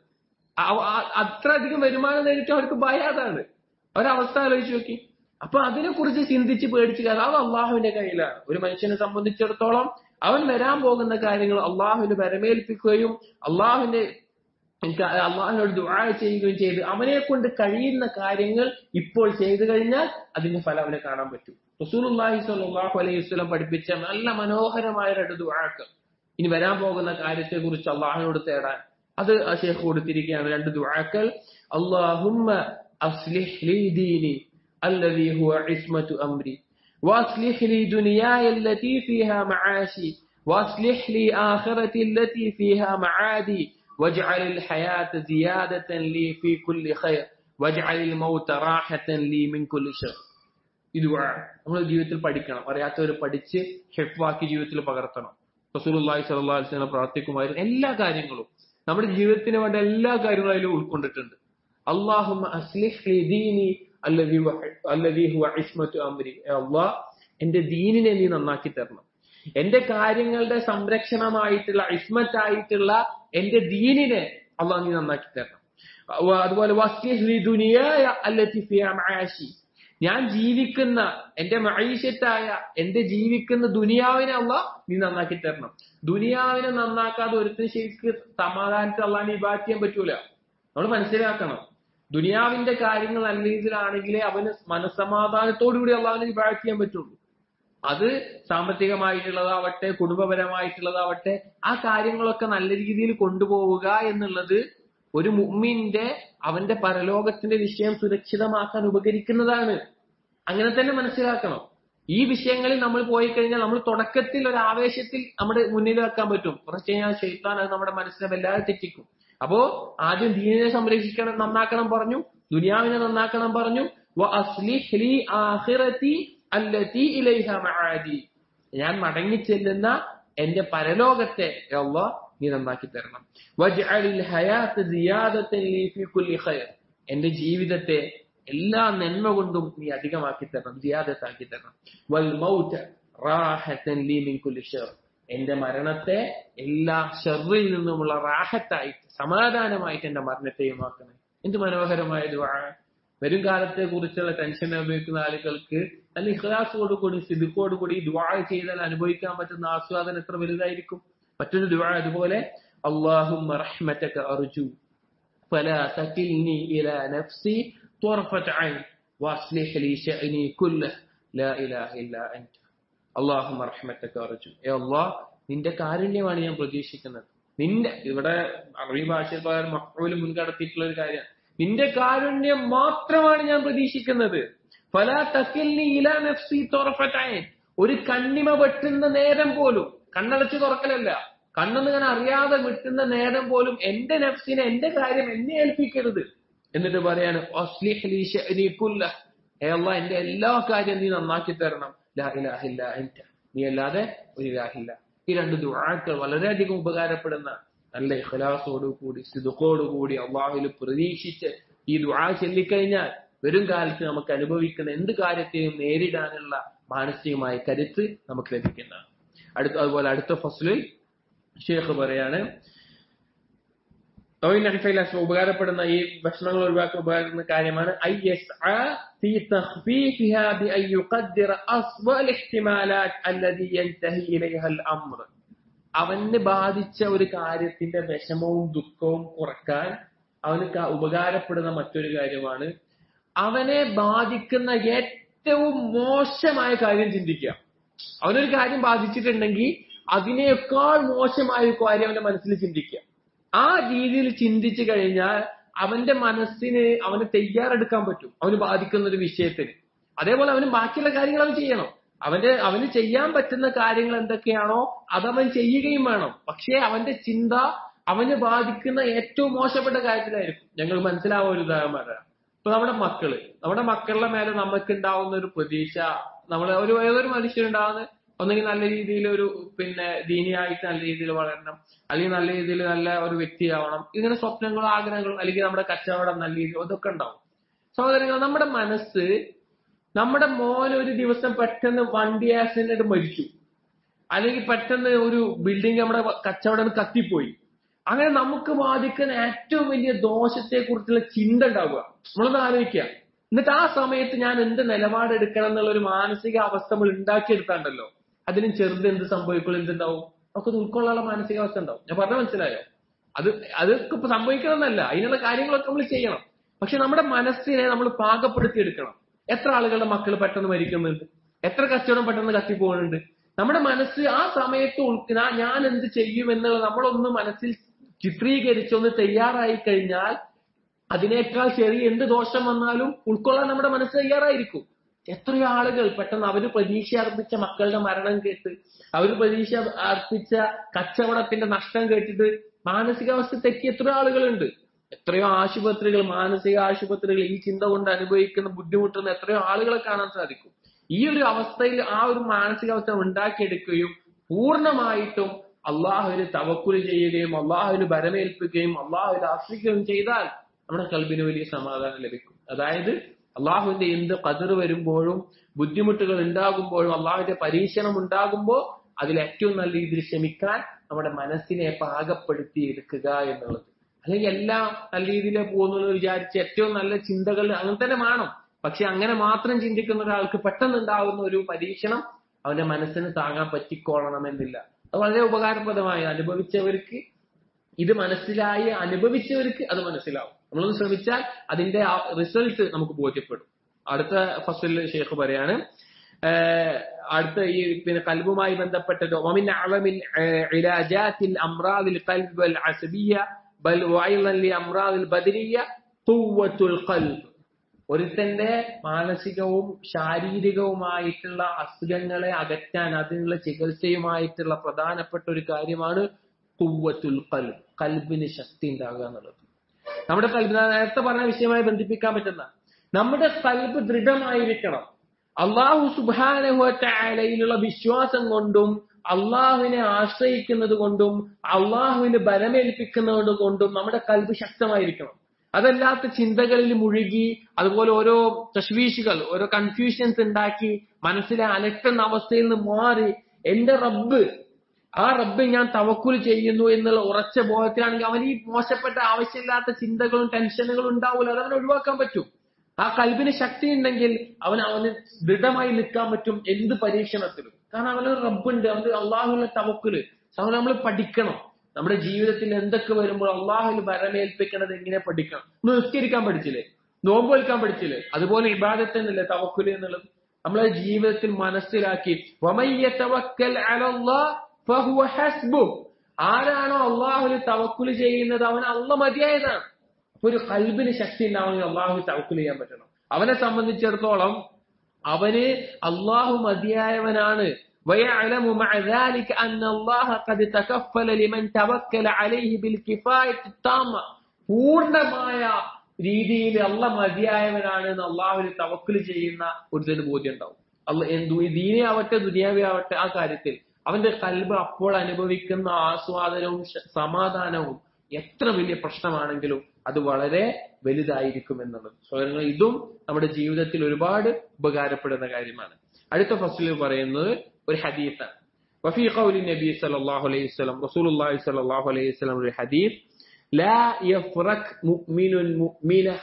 അത്ര അധികം വരുമാനം നേരിട്ട് അവർക്ക് ഭയം അതാണ് ഒരവസ്ഥ ആലോചിച്ച് നോക്കി അപ്പൊ അതിനെ കുറിച്ച് ചിന്തിച്ച് പേടിച്ച് അത് അള്ളാഹുവിന്റെ കയ്യിലാണ് ഒരു മനുഷ്യനെ സംബന്ധിച്ചിടത്തോളം അവൻ വരാൻ പോകുന്ന കാര്യങ്ങൾ അള്ളാഹുവിന് വരമേൽപ്പിക്കുകയും അള്ളാഹുവിന്റെ അള്ളാഹിനോട് ദുആ ചെയ്യുകയും ചെയ്ത് അവനെ കൊണ്ട് കഴിയുന്ന കാര്യങ്ങൾ ഇപ്പോൾ ചെയ്തു കഴിഞ്ഞാൽ അതിന്റെ ഫലം അവനെ കാണാൻ പറ്റും റസൂലുള്ളാഹി സ്വല്ലല്ലാഹു അലൈഹി വസല്ലം പഠിപ്പിച്ച നല്ല മനോഹരമായ രണ്ട് ദുആക്ക് ഇനി വരാൻ പോകുന്ന കാര്യത്തെ കുറിച്ച് അള്ളാഹിനോട് തേടാൻ അത് ഷേഖ് കൊടുത്തിരിക്കുകയാണ് രണ്ട് ദുആക്കൾ അല്ലാഹുമ്മ അസ്ലിഹ് ലി ദീനി الذي هو عصمة أمري وأصلح لي دنياي التي فيها معاشي وأصلح لي آخرتي التي فيها معادي واجعل الحياة زيادة لي في كل خير واجعل الموت راحة لي من كل شر ഇത് നമ്മൾ ജീവിതത്തിൽ പഠിക്കണം അറിയാത്തവർ പഠിച്ച് ഹെഫാക്കി ജീവിതത്തിൽ പകർത്തണം റസൂലുള്ളാഹി സ്വല്ലല്ലാഹു അലൈഹി വസല്ലം പ്രാർത്ഥിക്കുമായിരുന്നു എല്ലാ കാര്യങ്ങളും നമ്മുടെ ജീവിതത്തിന് വേണ്ട എല്ലാ കാര്യങ്ങളും അതിൽ ഉൾക്കൊണ്ടിട്ടുണ്ട് അള്ളാഹുമ്മ അസ്ലിഹ് ലി ദീനി അല്ലദീ അല്ലദീ ഹുവ ഇസ്മത്തു അംരി അള്ളാഹ് എന്റെ ദീനിനെ നീ നന്നാക്കി തരണം എന്റെ കാര്യങ്ങളുടെ സംരക്ഷണമായിട്ടുള്ള ഇസ്മത്തായിട്ടുള്ള എന്റെ ദീനിനെ അള്ളാഹ് നീ നന്നാക്കി തരണം അതുപോലെ ഞാൻ ജീവിക്കുന്ന എന്റെ മൈഷത്തായ എന്റെ ജീവിക്കുന്ന ദുനിയാവിനെ അല്ല നീ നന്നാക്കി തരണം ദുനിയാവിനെ നന്നാക്കാതെ ഒരുത്തിന് ശരിക്ക് സമാധാനത്തിൽ അള്ളാഹിനെ ഇബാറ്റ് ചെയ്യാൻ പറ്റൂല നമ്മൾ മനസ്സിലാക്കണം ദുനിയാവിന്റെ കാര്യങ്ങൾ നല്ല രീതിയിലാണെങ്കിലേ അവന് മനസ്സമാധാനത്തോടുകൂടി അള്ളാഹിനെ ഇബാറ്റ് ചെയ്യാൻ പറ്റുള്ളൂ അത് സാമ്പത്തികമായിട്ടുള്ളതാവട്ടെ കുടുംബപരമായിട്ടുള്ളതാവട്ടെ ആ കാര്യങ്ങളൊക്കെ നല്ല രീതിയിൽ കൊണ്ടുപോവുക എന്നുള്ളത് ഒരു മുമ്മിന്റെ അവന്റെ പരലോകത്തിന്റെ വിഷയം സുരക്ഷിതമാക്കാൻ ഉപകരിക്കുന്നതാണ് അങ്ങനെ തന്നെ മനസ്സിലാക്കണം ഈ വിഷയങ്ങളിൽ നമ്മൾ പോയി കഴിഞ്ഞാൽ നമ്മൾ തുടക്കത്തിൽ ഒരു ആവേശത്തിൽ നമ്മുടെ മുന്നിൽ വെക്കാൻ പറ്റും കുറച്ച് കഴിഞ്ഞാൽ ഷെയ്ത്താൻ അത് നമ്മുടെ മനസ്സിനെ വല്ലാതെ തെറ്റിക്കും അപ്പോ ആദ്യം ദീനിനെ സംരക്ഷിക്കണം നന്നാക്കണം പറഞ്ഞു ദുനിയാവിനെ നന്നാക്കണം പറഞ്ഞു അല്ലത്തി ഇലൈഹ മആദി ഞാൻ മടങ്ങി ചെല്ലുന്ന എന്റെ പരലോകത്തെ അള്ളാഹ് നീ നന്നാക്കി തരണം വജ്അലിൽ ഹയാത്ത് സിയാദത്തൻ ലീ ഫീ കുല്ലി ഖൈർ എന്റെ ജീവിതത്തെ എല്ലാ നന്മ കൊണ്ടും നീ അധികമാക്കി തരണം ജിയാദത്താക്കി തരണം വൽ മൗത്ത് റാഹത്തൻ ലീ മിൻ കുല്ലി ഷർ എന്റെ മരണത്തെ എല്ലാ ഷെറിൽ നിന്നുമുള്ള റാഹത്തായിട്ട് സമാധാനമായിട്ട് എന്റെ മരണത്തെയും ആക്കണേ എന്ത് മനോഹരമായ ദുആ വരും കാലത്തെ കുറിച്ചുള്ള ടെൻഷൻ അനുഭവിക്കുന്ന ആളുകൾക്ക് നല്ല ഇഖ്ലാസോട് കൂടി സിദുക്കോട് കൂടി ഈ ദുആ ചെയ്താൽ അനുഭവിക്കാൻ പറ്റുന്ന ആസ്വാദനം എത്ര വലുതായിരിക്കും മറ്റൊരു ദുആ അതുപോലെ اللهم رحمتك أرجو فلا تكلني إلى نفسي طرفة عين وأصلح لي شأني كله لا إله إلا أنت اللهم رحمتك أرجو يا الله നിന്റെ കാരുണ്യമാണ് ഞാൻ പ്രതീക്ഷിക്കുന്നത് നിന്റെ ഇവിടെ അറബി ഭാഷയിൽ പകരം മക്കള് മുൻകടത്തിയിട്ടുള്ള ഒരു കാര്യമാണ് നിന്റെ കാരുണ്യം മാത്രമാണ് ഞാൻ പ്രതീക്ഷിക്കുന്നത് ഫല തക്കിൽനി ഇല നഫ്സി തുറഫറ്റായൻ ഒരു കണ്ണിമ വെട്ടുന്ന നേരം പോലും കണ്ണടച്ച് തുറക്കലല്ല കണ്ണെന്ന് ഞാൻ അറിയാതെ വിട്ടുന്ന നേരം പോലും എന്റെ നഫ്സിനെ എന്റെ കാര്യം എന്നെ ഏൽപ്പിക്കരുത് എന്നിട്ട് പറയാണ് "അസ്ലിഹ് ലി ശഅനി കുല്ലഹ്." ഏ അല്ലാഹ് എന്റെ എല്ലാ കാര്യം നീ നന്നാക്കി തരണം ലാ ഇലാഹ ഇല്ലാ അൻത നീ അല്ലാതെ ഒരു ഇലാഹില്ല ഈ രണ്ട് ദുആക്കൾ വളരെയധികം ഉപകാരപ്പെടുന്ന നല്ല ഇഖ്ലാസോടു കൂടി സിദുക്കോടു കൂടി അള്ളാഹുവിൽ പ്രതീക്ഷിച്ച് ഈ ദുആ ചൊല്ലിക്കഴിഞ്ഞാൽ വരും കാലത്ത് നമുക്ക് അനുഭവിക്കുന്ന എന്ത് കാര്യത്തെയും നേരിടാനുള്ള മാനസികമായ കരുത്ത് നമുക്ക് ലഭിക്കുന്നതാണ് അടുത്ത അതുപോലെ അടുത്ത ഫസ്ലിൽ ഷേഖ് പറയാണ് തൊഴിൽ നഫയിൽ ഉപകാരപ്പെടുന്ന ഈ ഭക്ഷണങ്ങൾ ഒഴിവാക്കാൻ ഉപകാരപ്പെടുന്ന കാര്യമാണ് ഐ يسعى في تخفيفها بأن يقدر أسوأ الاحتمالات الذي ينتهي إليها الأمر അവന് ബാധിച്ച ഒരു കാര്യത്തിന്റെ വിഷമവും ദുഃഖവും കുറക്കാൻ അവന് ക- ഉപകാരപ്പെടുന്ന മറ്റൊരു കാര്യമാണ് അവനെ ബാധിക്കുന്ന ഏറ്റവും മോശമായ കാര്യം ചിന്തിക്കുക അവനൊരു കാര്യം ബാധിച്ചിട്ടുണ്ടെങ്കിൽ അതിനേക്കാൾ മോശമായ ഒരു കാര്യം അവന്റെ മനസ്സിൽ ചിന്തിക്കുക ആ രീതിയിൽ ചിന്തിച്ചു കഴിഞ്ഞാൽ അവന്റെ മനസ്സിന് അവന് തയ്യാറെടുക്കാൻ പറ്റും അവന് ബാധിക്കുന്ന ഒരു വിഷയത്തിന് അതേപോലെ അവന് ബാക്കിയുള്ള കാര്യങ്ങൾ അവൻ ചെയ്യണം അവന്റെ അവന് ചെയ്യാൻ പറ്റുന്ന കാര്യങ്ങൾ എന്തൊക്കെയാണോ അതവൻ ചെയ്യുകയും വേണം പക്ഷേ അവന്റെ ചിന്ത അവന് ബാധിക്കുന്ന ഏറ്റവും മോശപ്പെട്ട കാര്യത്തിലായിരിക്കും ഞങ്ങൾ മനസ്സിലാവുന്ന ഒരു ഉദാഹരണം പറയാം ഇപ്പൊ നമ്മുടെ മക്കള് നമ്മുടെ മക്കളുടെ മേലെ നമുക്ക് ഉണ്ടാവുന്ന ഒരു പ്രതീക്ഷ നമ്മളെ ഒരു ഏതൊരു മനുഷ്യനുണ്ടാവുന്ന ഒന്നെങ്കിൽ നല്ല രീതിയിൽ ഒരു പിന്നെ ദീനിയായിട്ട് നല്ല രീതിയിൽ വളരണം അല്ലെങ്കിൽ നല്ല രീതിയിൽ നല്ല ഒരു വ്യക്തിയാവണം ഇങ്ങനെ സ്വപ്നങ്ങളും ആഗ്രഹങ്ങളും അല്ലെങ്കിൽ നമ്മുടെ കച്ചവടം നല്ല രീതിയിൽ അതൊക്കെ ഉണ്ടാവും സഹോദരങ്ങൾ നമ്മുടെ മനസ്സ് നമ്മുടെ മോൻ ഒരു ദിവസം പെട്ടെന്ന് വണ്ടി ആക്സിഡന്റ് മരിച്ചു അല്ലെങ്കിൽ പെട്ടെന്ന് ഒരു ബിൽഡിംഗ് നമ്മുടെ കച്ചവടം കത്തിപ്പോയി അങ്ങനെ നമുക്ക് ബാധിക്കുന്ന ഏറ്റവും വലിയ ദോഷത്തെ കുറിച്ചുള്ള ചിന്ത ഉണ്ടാവുക നമ്മളൊന്ന് ആലോചിക്കുക എന്നിട്ട് ആ സമയത്ത് ഞാൻ എന്ത് നിലപാടെടുക്കണം എന്നുള്ള ഒരു മാനസിക അവസ്ഥ നമ്മൾ ഉണ്ടാക്കിയെടുത്താണ്ടല്ലോ അതിനും ചെറുത് എന്ത് സംഭവിക്കുള്ളൂ എന്തുണ്ടാവും നമുക്കത് ഉൾക്കൊള്ളാനുള്ള മാനസികാവസ്ഥ ഉണ്ടാവും ഞാൻ പറഞ്ഞ മനസ്സിലായോ അത് അതൊക്കെ ഇപ്പൊ സംഭവിക്കണമെന്നല്ല അതിനുള്ള കാര്യങ്ങളൊക്കെ നമ്മൾ ചെയ്യണം പക്ഷെ നമ്മുടെ മനസ്സിനെ നമ്മൾ പാകപ്പെടുത്തിയെടുക്കണം എത്ര ആളുകളുടെ മക്കൾ പെട്ടെന്ന് മരിക്കുന്നുണ്ട് എത്ര കച്ചവടം പെട്ടെന്ന് കത്തിപ്പോകുന്നുണ്ട് നമ്മുടെ മനസ്സ് ആ സമയത്ത് ഉൾക്കുന്ന ഞാൻ എന്ത് ചെയ്യും എന്നുള്ളത് നമ്മളൊന്ന് മനസ്സിൽ ചിത്രീകരിച്ചൊന്ന് തയ്യാറായി കഴിഞ്ഞാൽ അതിനേക്കാൾ ചെറിയ എന്ത് ദോഷം വന്നാലും ഉൾക്കൊള്ളാൻ നമ്മുടെ മനസ്സ് തയ്യാറായിരിക്കും എത്രയോ ആളുകൾ പെട്ടെന്ന് അവര് പ്രതീക്ഷ അർപ്പിച്ച മക്കളുടെ മരണം കേട്ട് അവര് പ്രതീക്ഷ അർപ്പിച്ച കച്ചവടത്തിന്റെ നഷ്ടം കേട്ടിട്ട് മാനസികാവസ്ഥ തെറ്റി എത്രയോ ആളുകളുണ്ട് എത്രയോ ആശുപത്രികൾ മാനസിക ആശുപത്രികൾ ഈ ചിന്ത കൊണ്ട് അനുഭവിക്കുന്ന ബുദ്ധിമുട്ടുന്ന എത്രയോ ആളുകളെ കാണാൻ സാധിക്കും ഈ ഒരു അവസ്ഥയിൽ ആ ഒരു മാനസികാവസ്ഥ ഉണ്ടാക്കിയെടുക്കുകയും പൂർണ്ണമായിട്ടും അള്ളാഹുവിന് തവക്കുൽ ചെയ്യുകയും അള്ളാഹുവിന് ബരമേൽപ്പിക്കുകയും അള്ളാഹുവിൽ ആശ്രയിക്കുകയും ചെയ്താൽ നമ്മുടെ കൽബിന് വലിയ സമാധാനം ലഭിക്കും അതായത് അള്ളാഹുവിന്റെ എന്ത് കതിർ വരുമ്പോഴും ബുദ്ധിമുട്ടുകൾ ഉണ്ടാകുമ്പോഴും അള്ളാഹുവിന്റെ പരീക്ഷണം ഉണ്ടാകുമ്പോൾ അതിൽ ഏറ്റവും നല്ല രീതിയിൽ ക്ഷമിക്കാൻ നമ്മുടെ മനസ്സിനെ പാകപ്പെടുത്തി എടുക്കുക എന്നുള്ളത് അല്ലെങ്കിൽ എല്ലാം നല്ല രീതിയിൽ പോകുന്നു എന്ന് വിചാരിച്ച് ഏറ്റവും നല്ല ചിന്തകൾ അങ്ങനെ തന്നെ വേണം പക്ഷെ അങ്ങനെ മാത്രം ചിന്തിക്കുന്ന ഒരാൾക്ക് പെട്ടെന്ന് ഉണ്ടാകുന്ന ഒരു പരീക്ഷണം അവന്റെ മനസ്സിന് താങ്ങാൻ പറ്റിക്കോളണമെന്നില്ല അത് വളരെ ഉപകാരപ്രദമായി അനുഭവിച്ചവർക്ക് ഇത് മനസ്സിലായി അനുഭവിച്ചവർക്ക് അത് മനസ്സിലാവും നമ്മളൊന്ന് ശ്രമിച്ചാൽ അതിന്റെ റിസൾട്ട് നമുക്ക് ബോധ്യപ്പെടും അടുത്ത ഫസ്റ്റിൽ ഷെയ്ഖ് പറയാണ് ആഹ് അടുത്ത ഈ പിന്നെ കൽബുമായി ബന്ധപ്പെട്ടത് ومن أعظم علاجات الأمراض القلب والعصبية بل وأيضا لأمراض البدنية قوة القلب ഒരുത്തന്റെ മാനസികവും ശാരീരികവുമായിട്ടുള്ള അസുഖങ്ങളെ അകറ്റാൻ അതിനുള്ള ചികിത്സയുമായിട്ടുള്ള പ്രധാനപ്പെട്ട ഒരു കാര്യമാണ് കുവ്വത്തുൽ കൽബ് കൽബിന് ശക്തി ഉണ്ടാകുക എന്നുള്ളത് നമ്മുടെ കൽബ് ഞാൻ നേരത്തെ പറഞ്ഞ വിഷയമായി ബന്ധിപ്പിക്കാൻ പറ്റുന്ന നമ്മുടെ കൽബ് ദൃഢമായിരിക്കണം അള്ളാഹു സുബാനഹുലയിലുള്ള വിശ്വാസം കൊണ്ടും അള്ളാഹുവിനെ ആശ്രയിക്കുന്നത് കൊണ്ടും അള്ളാഹുവിന് ബലമേൽപ്പിക്കുന്നത് കൊണ്ടും നമ്മുടെ കൽബ് ശക്തമായിരിക്കണം അതല്ലാത്ത ചിന്തകളിൽ മുഴുകി അതുപോലെ ഓരോ തശ്വീഷുകൾ ഓരോ കൺഫ്യൂഷൻസ് ഉണ്ടാക്കി മനസ്സിലെ അലട്ടുന്ന അവസ്ഥയിൽ നിന്ന് മാറി എന്റെ റബ്ബ് ആ റബ്ബ് ഞാൻ തവക്കുൽ ചെയ്യുന്നു എന്നുള്ള ഉറച്ച ബോധത്തിലാണെങ്കിൽ അവൻ ഈ മോശപ്പെട്ട ആവശ്യമില്ലാത്ത ചിന്തകളും ടെൻഷനുകളും ഉണ്ടാവില്ല അത് അവൻ ഒഴിവാക്കാൻ പറ്റും ആ കൽബിന് ശക്തി ഉണ്ടെങ്കിൽ അവൻ അവന് ദൃഢമായി നിൽക്കാൻ പറ്റും എന്ത് പരീക്ഷണത്തിലും കാരണം അവനൊരു റബ്ബുണ്ട് അവന് അള്ളാഹുവിന്റെ തവക്കുല് അവൻ നമ്മൾ പഠിക്കണം നമ്മുടെ ജീവിതത്തിൽ എന്തൊക്കെ വരുമ്പോൾ അള്ളാഹുൽ വരമേൽപ്പിക്കണത് എങ്ങനെ പഠിക്കണം നിസ്കരിക്കാൻ പഠിച്ചില്ലേ നോമ്പ് വെൽക്കാൻ പഠിച്ചില്ലേ അതുപോലെ ഇബാദത്ത് എന്നല്ലേ തവക്കുല് എന്നുള്ളത് നമ്മളെ ജീവിതത്തിൽ മനസ്സിലാക്കി വമയ്യതവക്കൽ അലല്ലാഹ് ഫഹുവ ഹസ്ബു ആരാണോ അള്ളാഹുൽ തവക്കുല് ചെയ്യുന്നത് അവൻ അള്ള മതിയായതാണ് അപ്പൊ ഒരു കൽബിന് ശക്തി ഉണ്ടാവണമെങ്കിൽ അള്ളാഹു തവക്കുൽ ചെയ്യാൻ പറ്റണം അവനെ സംബന്ധിച്ചിടത്തോളം അവന് അള്ളാഹു മതിയായവനാണ് ويعلم مع ذلك أن الله قد تكفل لمن توكل عليه بالكفاية التامة പൂർണ്ണമായ രീതിയിൽ അള്ള മതിയായവനാണ് എന്ന് അള്ളാഹുവിന് തവക്കൽ ചെയ്യുന്ന ഒരു തന്നെ ബോധ്യം ഉണ്ടാവും അല്ല എന്തു ദീനെ ആവട്ടെ ദുനിയാവി ആവട്ടെ ആ കാര്യത്തിൽ അവന്റെ കൽബ് അപ്പോൾ അനുഭവിക്കുന്ന ആസ്വാദനവും സമാധാനവും എത്ര വലിയ പ്രശ്നമാണെങ്കിലും അത് വളരെ വലുതായിരിക്കും എന്നുള്ളത് സ്വയങ്ങൾ ഇതും നമ്മുടെ ജീവിതത്തിൽ ഒരുപാട് ഉപകാരപ്പെടുന്ന കാര്യമാണ് അടുത്ത ഫസ്റ്റിൽ പറയുന്നത് ഒരു ഹദീസാണ് وفي قول النبي صلى الله عليه وسلم رسول الله صلى الله عليه وسلم الحديث لا يفرك مؤمن مؤمنة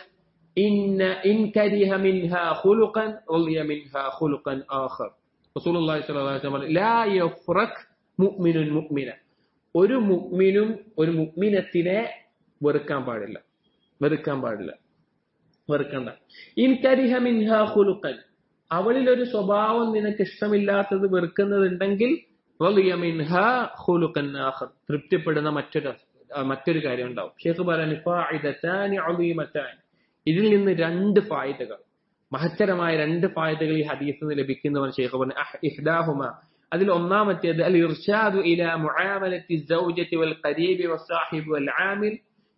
إن إن كره منها خلقا رضي منها خلقا آخر رسول الله صلى الله عليه وسلم لا يفرك مؤمن مؤمنة ഒരു മുഗ്മിനും ഒരു മുഗ്മിനത്തിനെ വെറുക്കാൻ പാടില്ല വെറുക്കാൻ പാടില്ല വെറുക്കണ്ട ഇൻ കരിഹ മിൻഹ ഖുലുഖൻ അവളിൽ ഒരു സ്വഭാവം നിനക്ക് ഇഷ്ടമില്ലാത്തത് വെറുക്കുന്നതുണ്ടെങ്കിൽ റളിയ മിൻഹ ഖുലുഖൻ ആഖർ തൃപ്തിപ്പെടുന്ന മറ്റൊരു മറ്റൊരു കാര്യം ഉണ്ടാവും ഷേഖ് പറയാൻ ഫായിദത്താനി അളീമത്താൻ ഇതിൽ നിന്ന് രണ്ട് ഫായിദകൾ മഹത്തരമായ രണ്ട് ഫായിദകൾ ഈ ഹദീസിൽ നിന്ന് ലഭിക്കുന്നവൻ ഷേഖ് പറഞ്ഞു ഇഹ്ദാഹുമ അതിൽ ഒന്നാമത്തേത് അൽ ഇർഷാദു ഇല മുആമലത്തി സൗജത്തി വൽ ഖരീബി വസ്സാഹിബ് വൽ ആമിൽ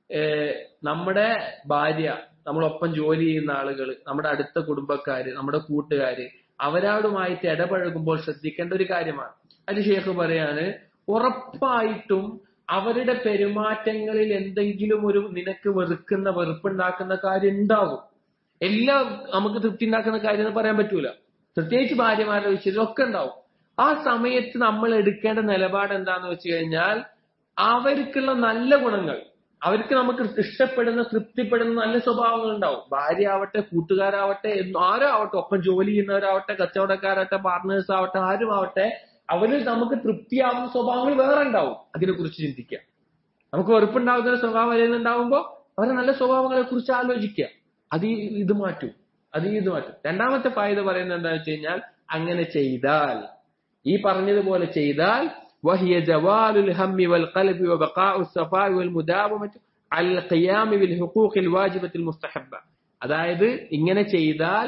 നമ്മുടെ ഭാര്യ നമ്മളൊപ്പം ജോലി ചെയ്യുന്ന ആളുകൾ നമ്മുടെ അടുത്ത കുടുംബക്കാര് നമ്മുടെ കൂട്ടുകാര് അവരോടുമായിട്ട് ഇടപഴകുമ്പോൾ ശ്രദ്ധിക്കേണ്ട ഒരു കാര്യമാണ് അത് ഷേഖ് പറയാണ് ഉറപ്പായിട്ടും അവരുടെ പെരുമാറ്റങ്ങളിൽ എന്തെങ്കിലും ഒരു നിനക്ക് വെറുക്കുന്ന വെറുപ്പുണ്ടാക്കുന്ന കാര്യം ഉണ്ടാവും എല്ലാം നമുക്ക് തൃപ്തി ഉണ്ടാക്കുന്ന കാര്യം എന്ന് പറയാൻ പറ്റൂല പ്രത്യേകിച്ച് ഭാര്യമാരുടെ വിഷയത്തിൽ ഒക്കെ ഉണ്ടാവും ആ സമയത്ത് നമ്മൾ എടുക്കേണ്ട നിലപാട് എന്താന്ന് വെച്ച് കഴിഞ്ഞാൽ അവർക്കുള്ള നല്ല ഗുണങ്ങൾ അവർക്ക് നമുക്ക് ഇഷ്ടപ്പെടുന്ന തൃപ്തിപ്പെടുന്ന നല്ല സ്വഭാവങ്ങൾ ഉണ്ടാവും ഭാര്യ ആവട്ടെ കൂട്ടുകാരാവട്ടെ ആരും ആവട്ടെ ഒപ്പം ജോലി ചെയ്യുന്നവരാവട്ടെ കച്ചവടക്കാരാവട്ടെ പാർട്ട്നേഴ്സ് ആവട്ടെ ആരും ആവട്ടെ അവരിൽ നമുക്ക് തൃപ്തിയാവുന്ന സ്വഭാവങ്ങൾ വേറെ ഉണ്ടാവും അതിനെ കുറിച്ച് ചിന്തിക്കുക നമുക്ക് വെറുപ്പുണ്ടാകുന്ന സ്വഭാവം വരുന്നുണ്ടാവുമ്പോ അവരെ നല്ല സ്വഭാവങ്ങളെ കുറിച്ച് ആലോചിക്കുക അത് ഇത് മാറ്റും അത് ഇത് മാറ്റും രണ്ടാമത്തെ ഫായത പറയുന്നത് എന്താ വെച്ച് കഴിഞ്ഞാൽ അങ്ങനെ ചെയ്താൽ ഈ പറഞ്ഞതുപോലെ ചെയ്താൽ وهي زوال الهم والقلب وبقاء الصفاء والمداومة على القيام بالحقوق الواجبة المستحبة അതായത് ഇങ്ങനെ ചെയ്താൽ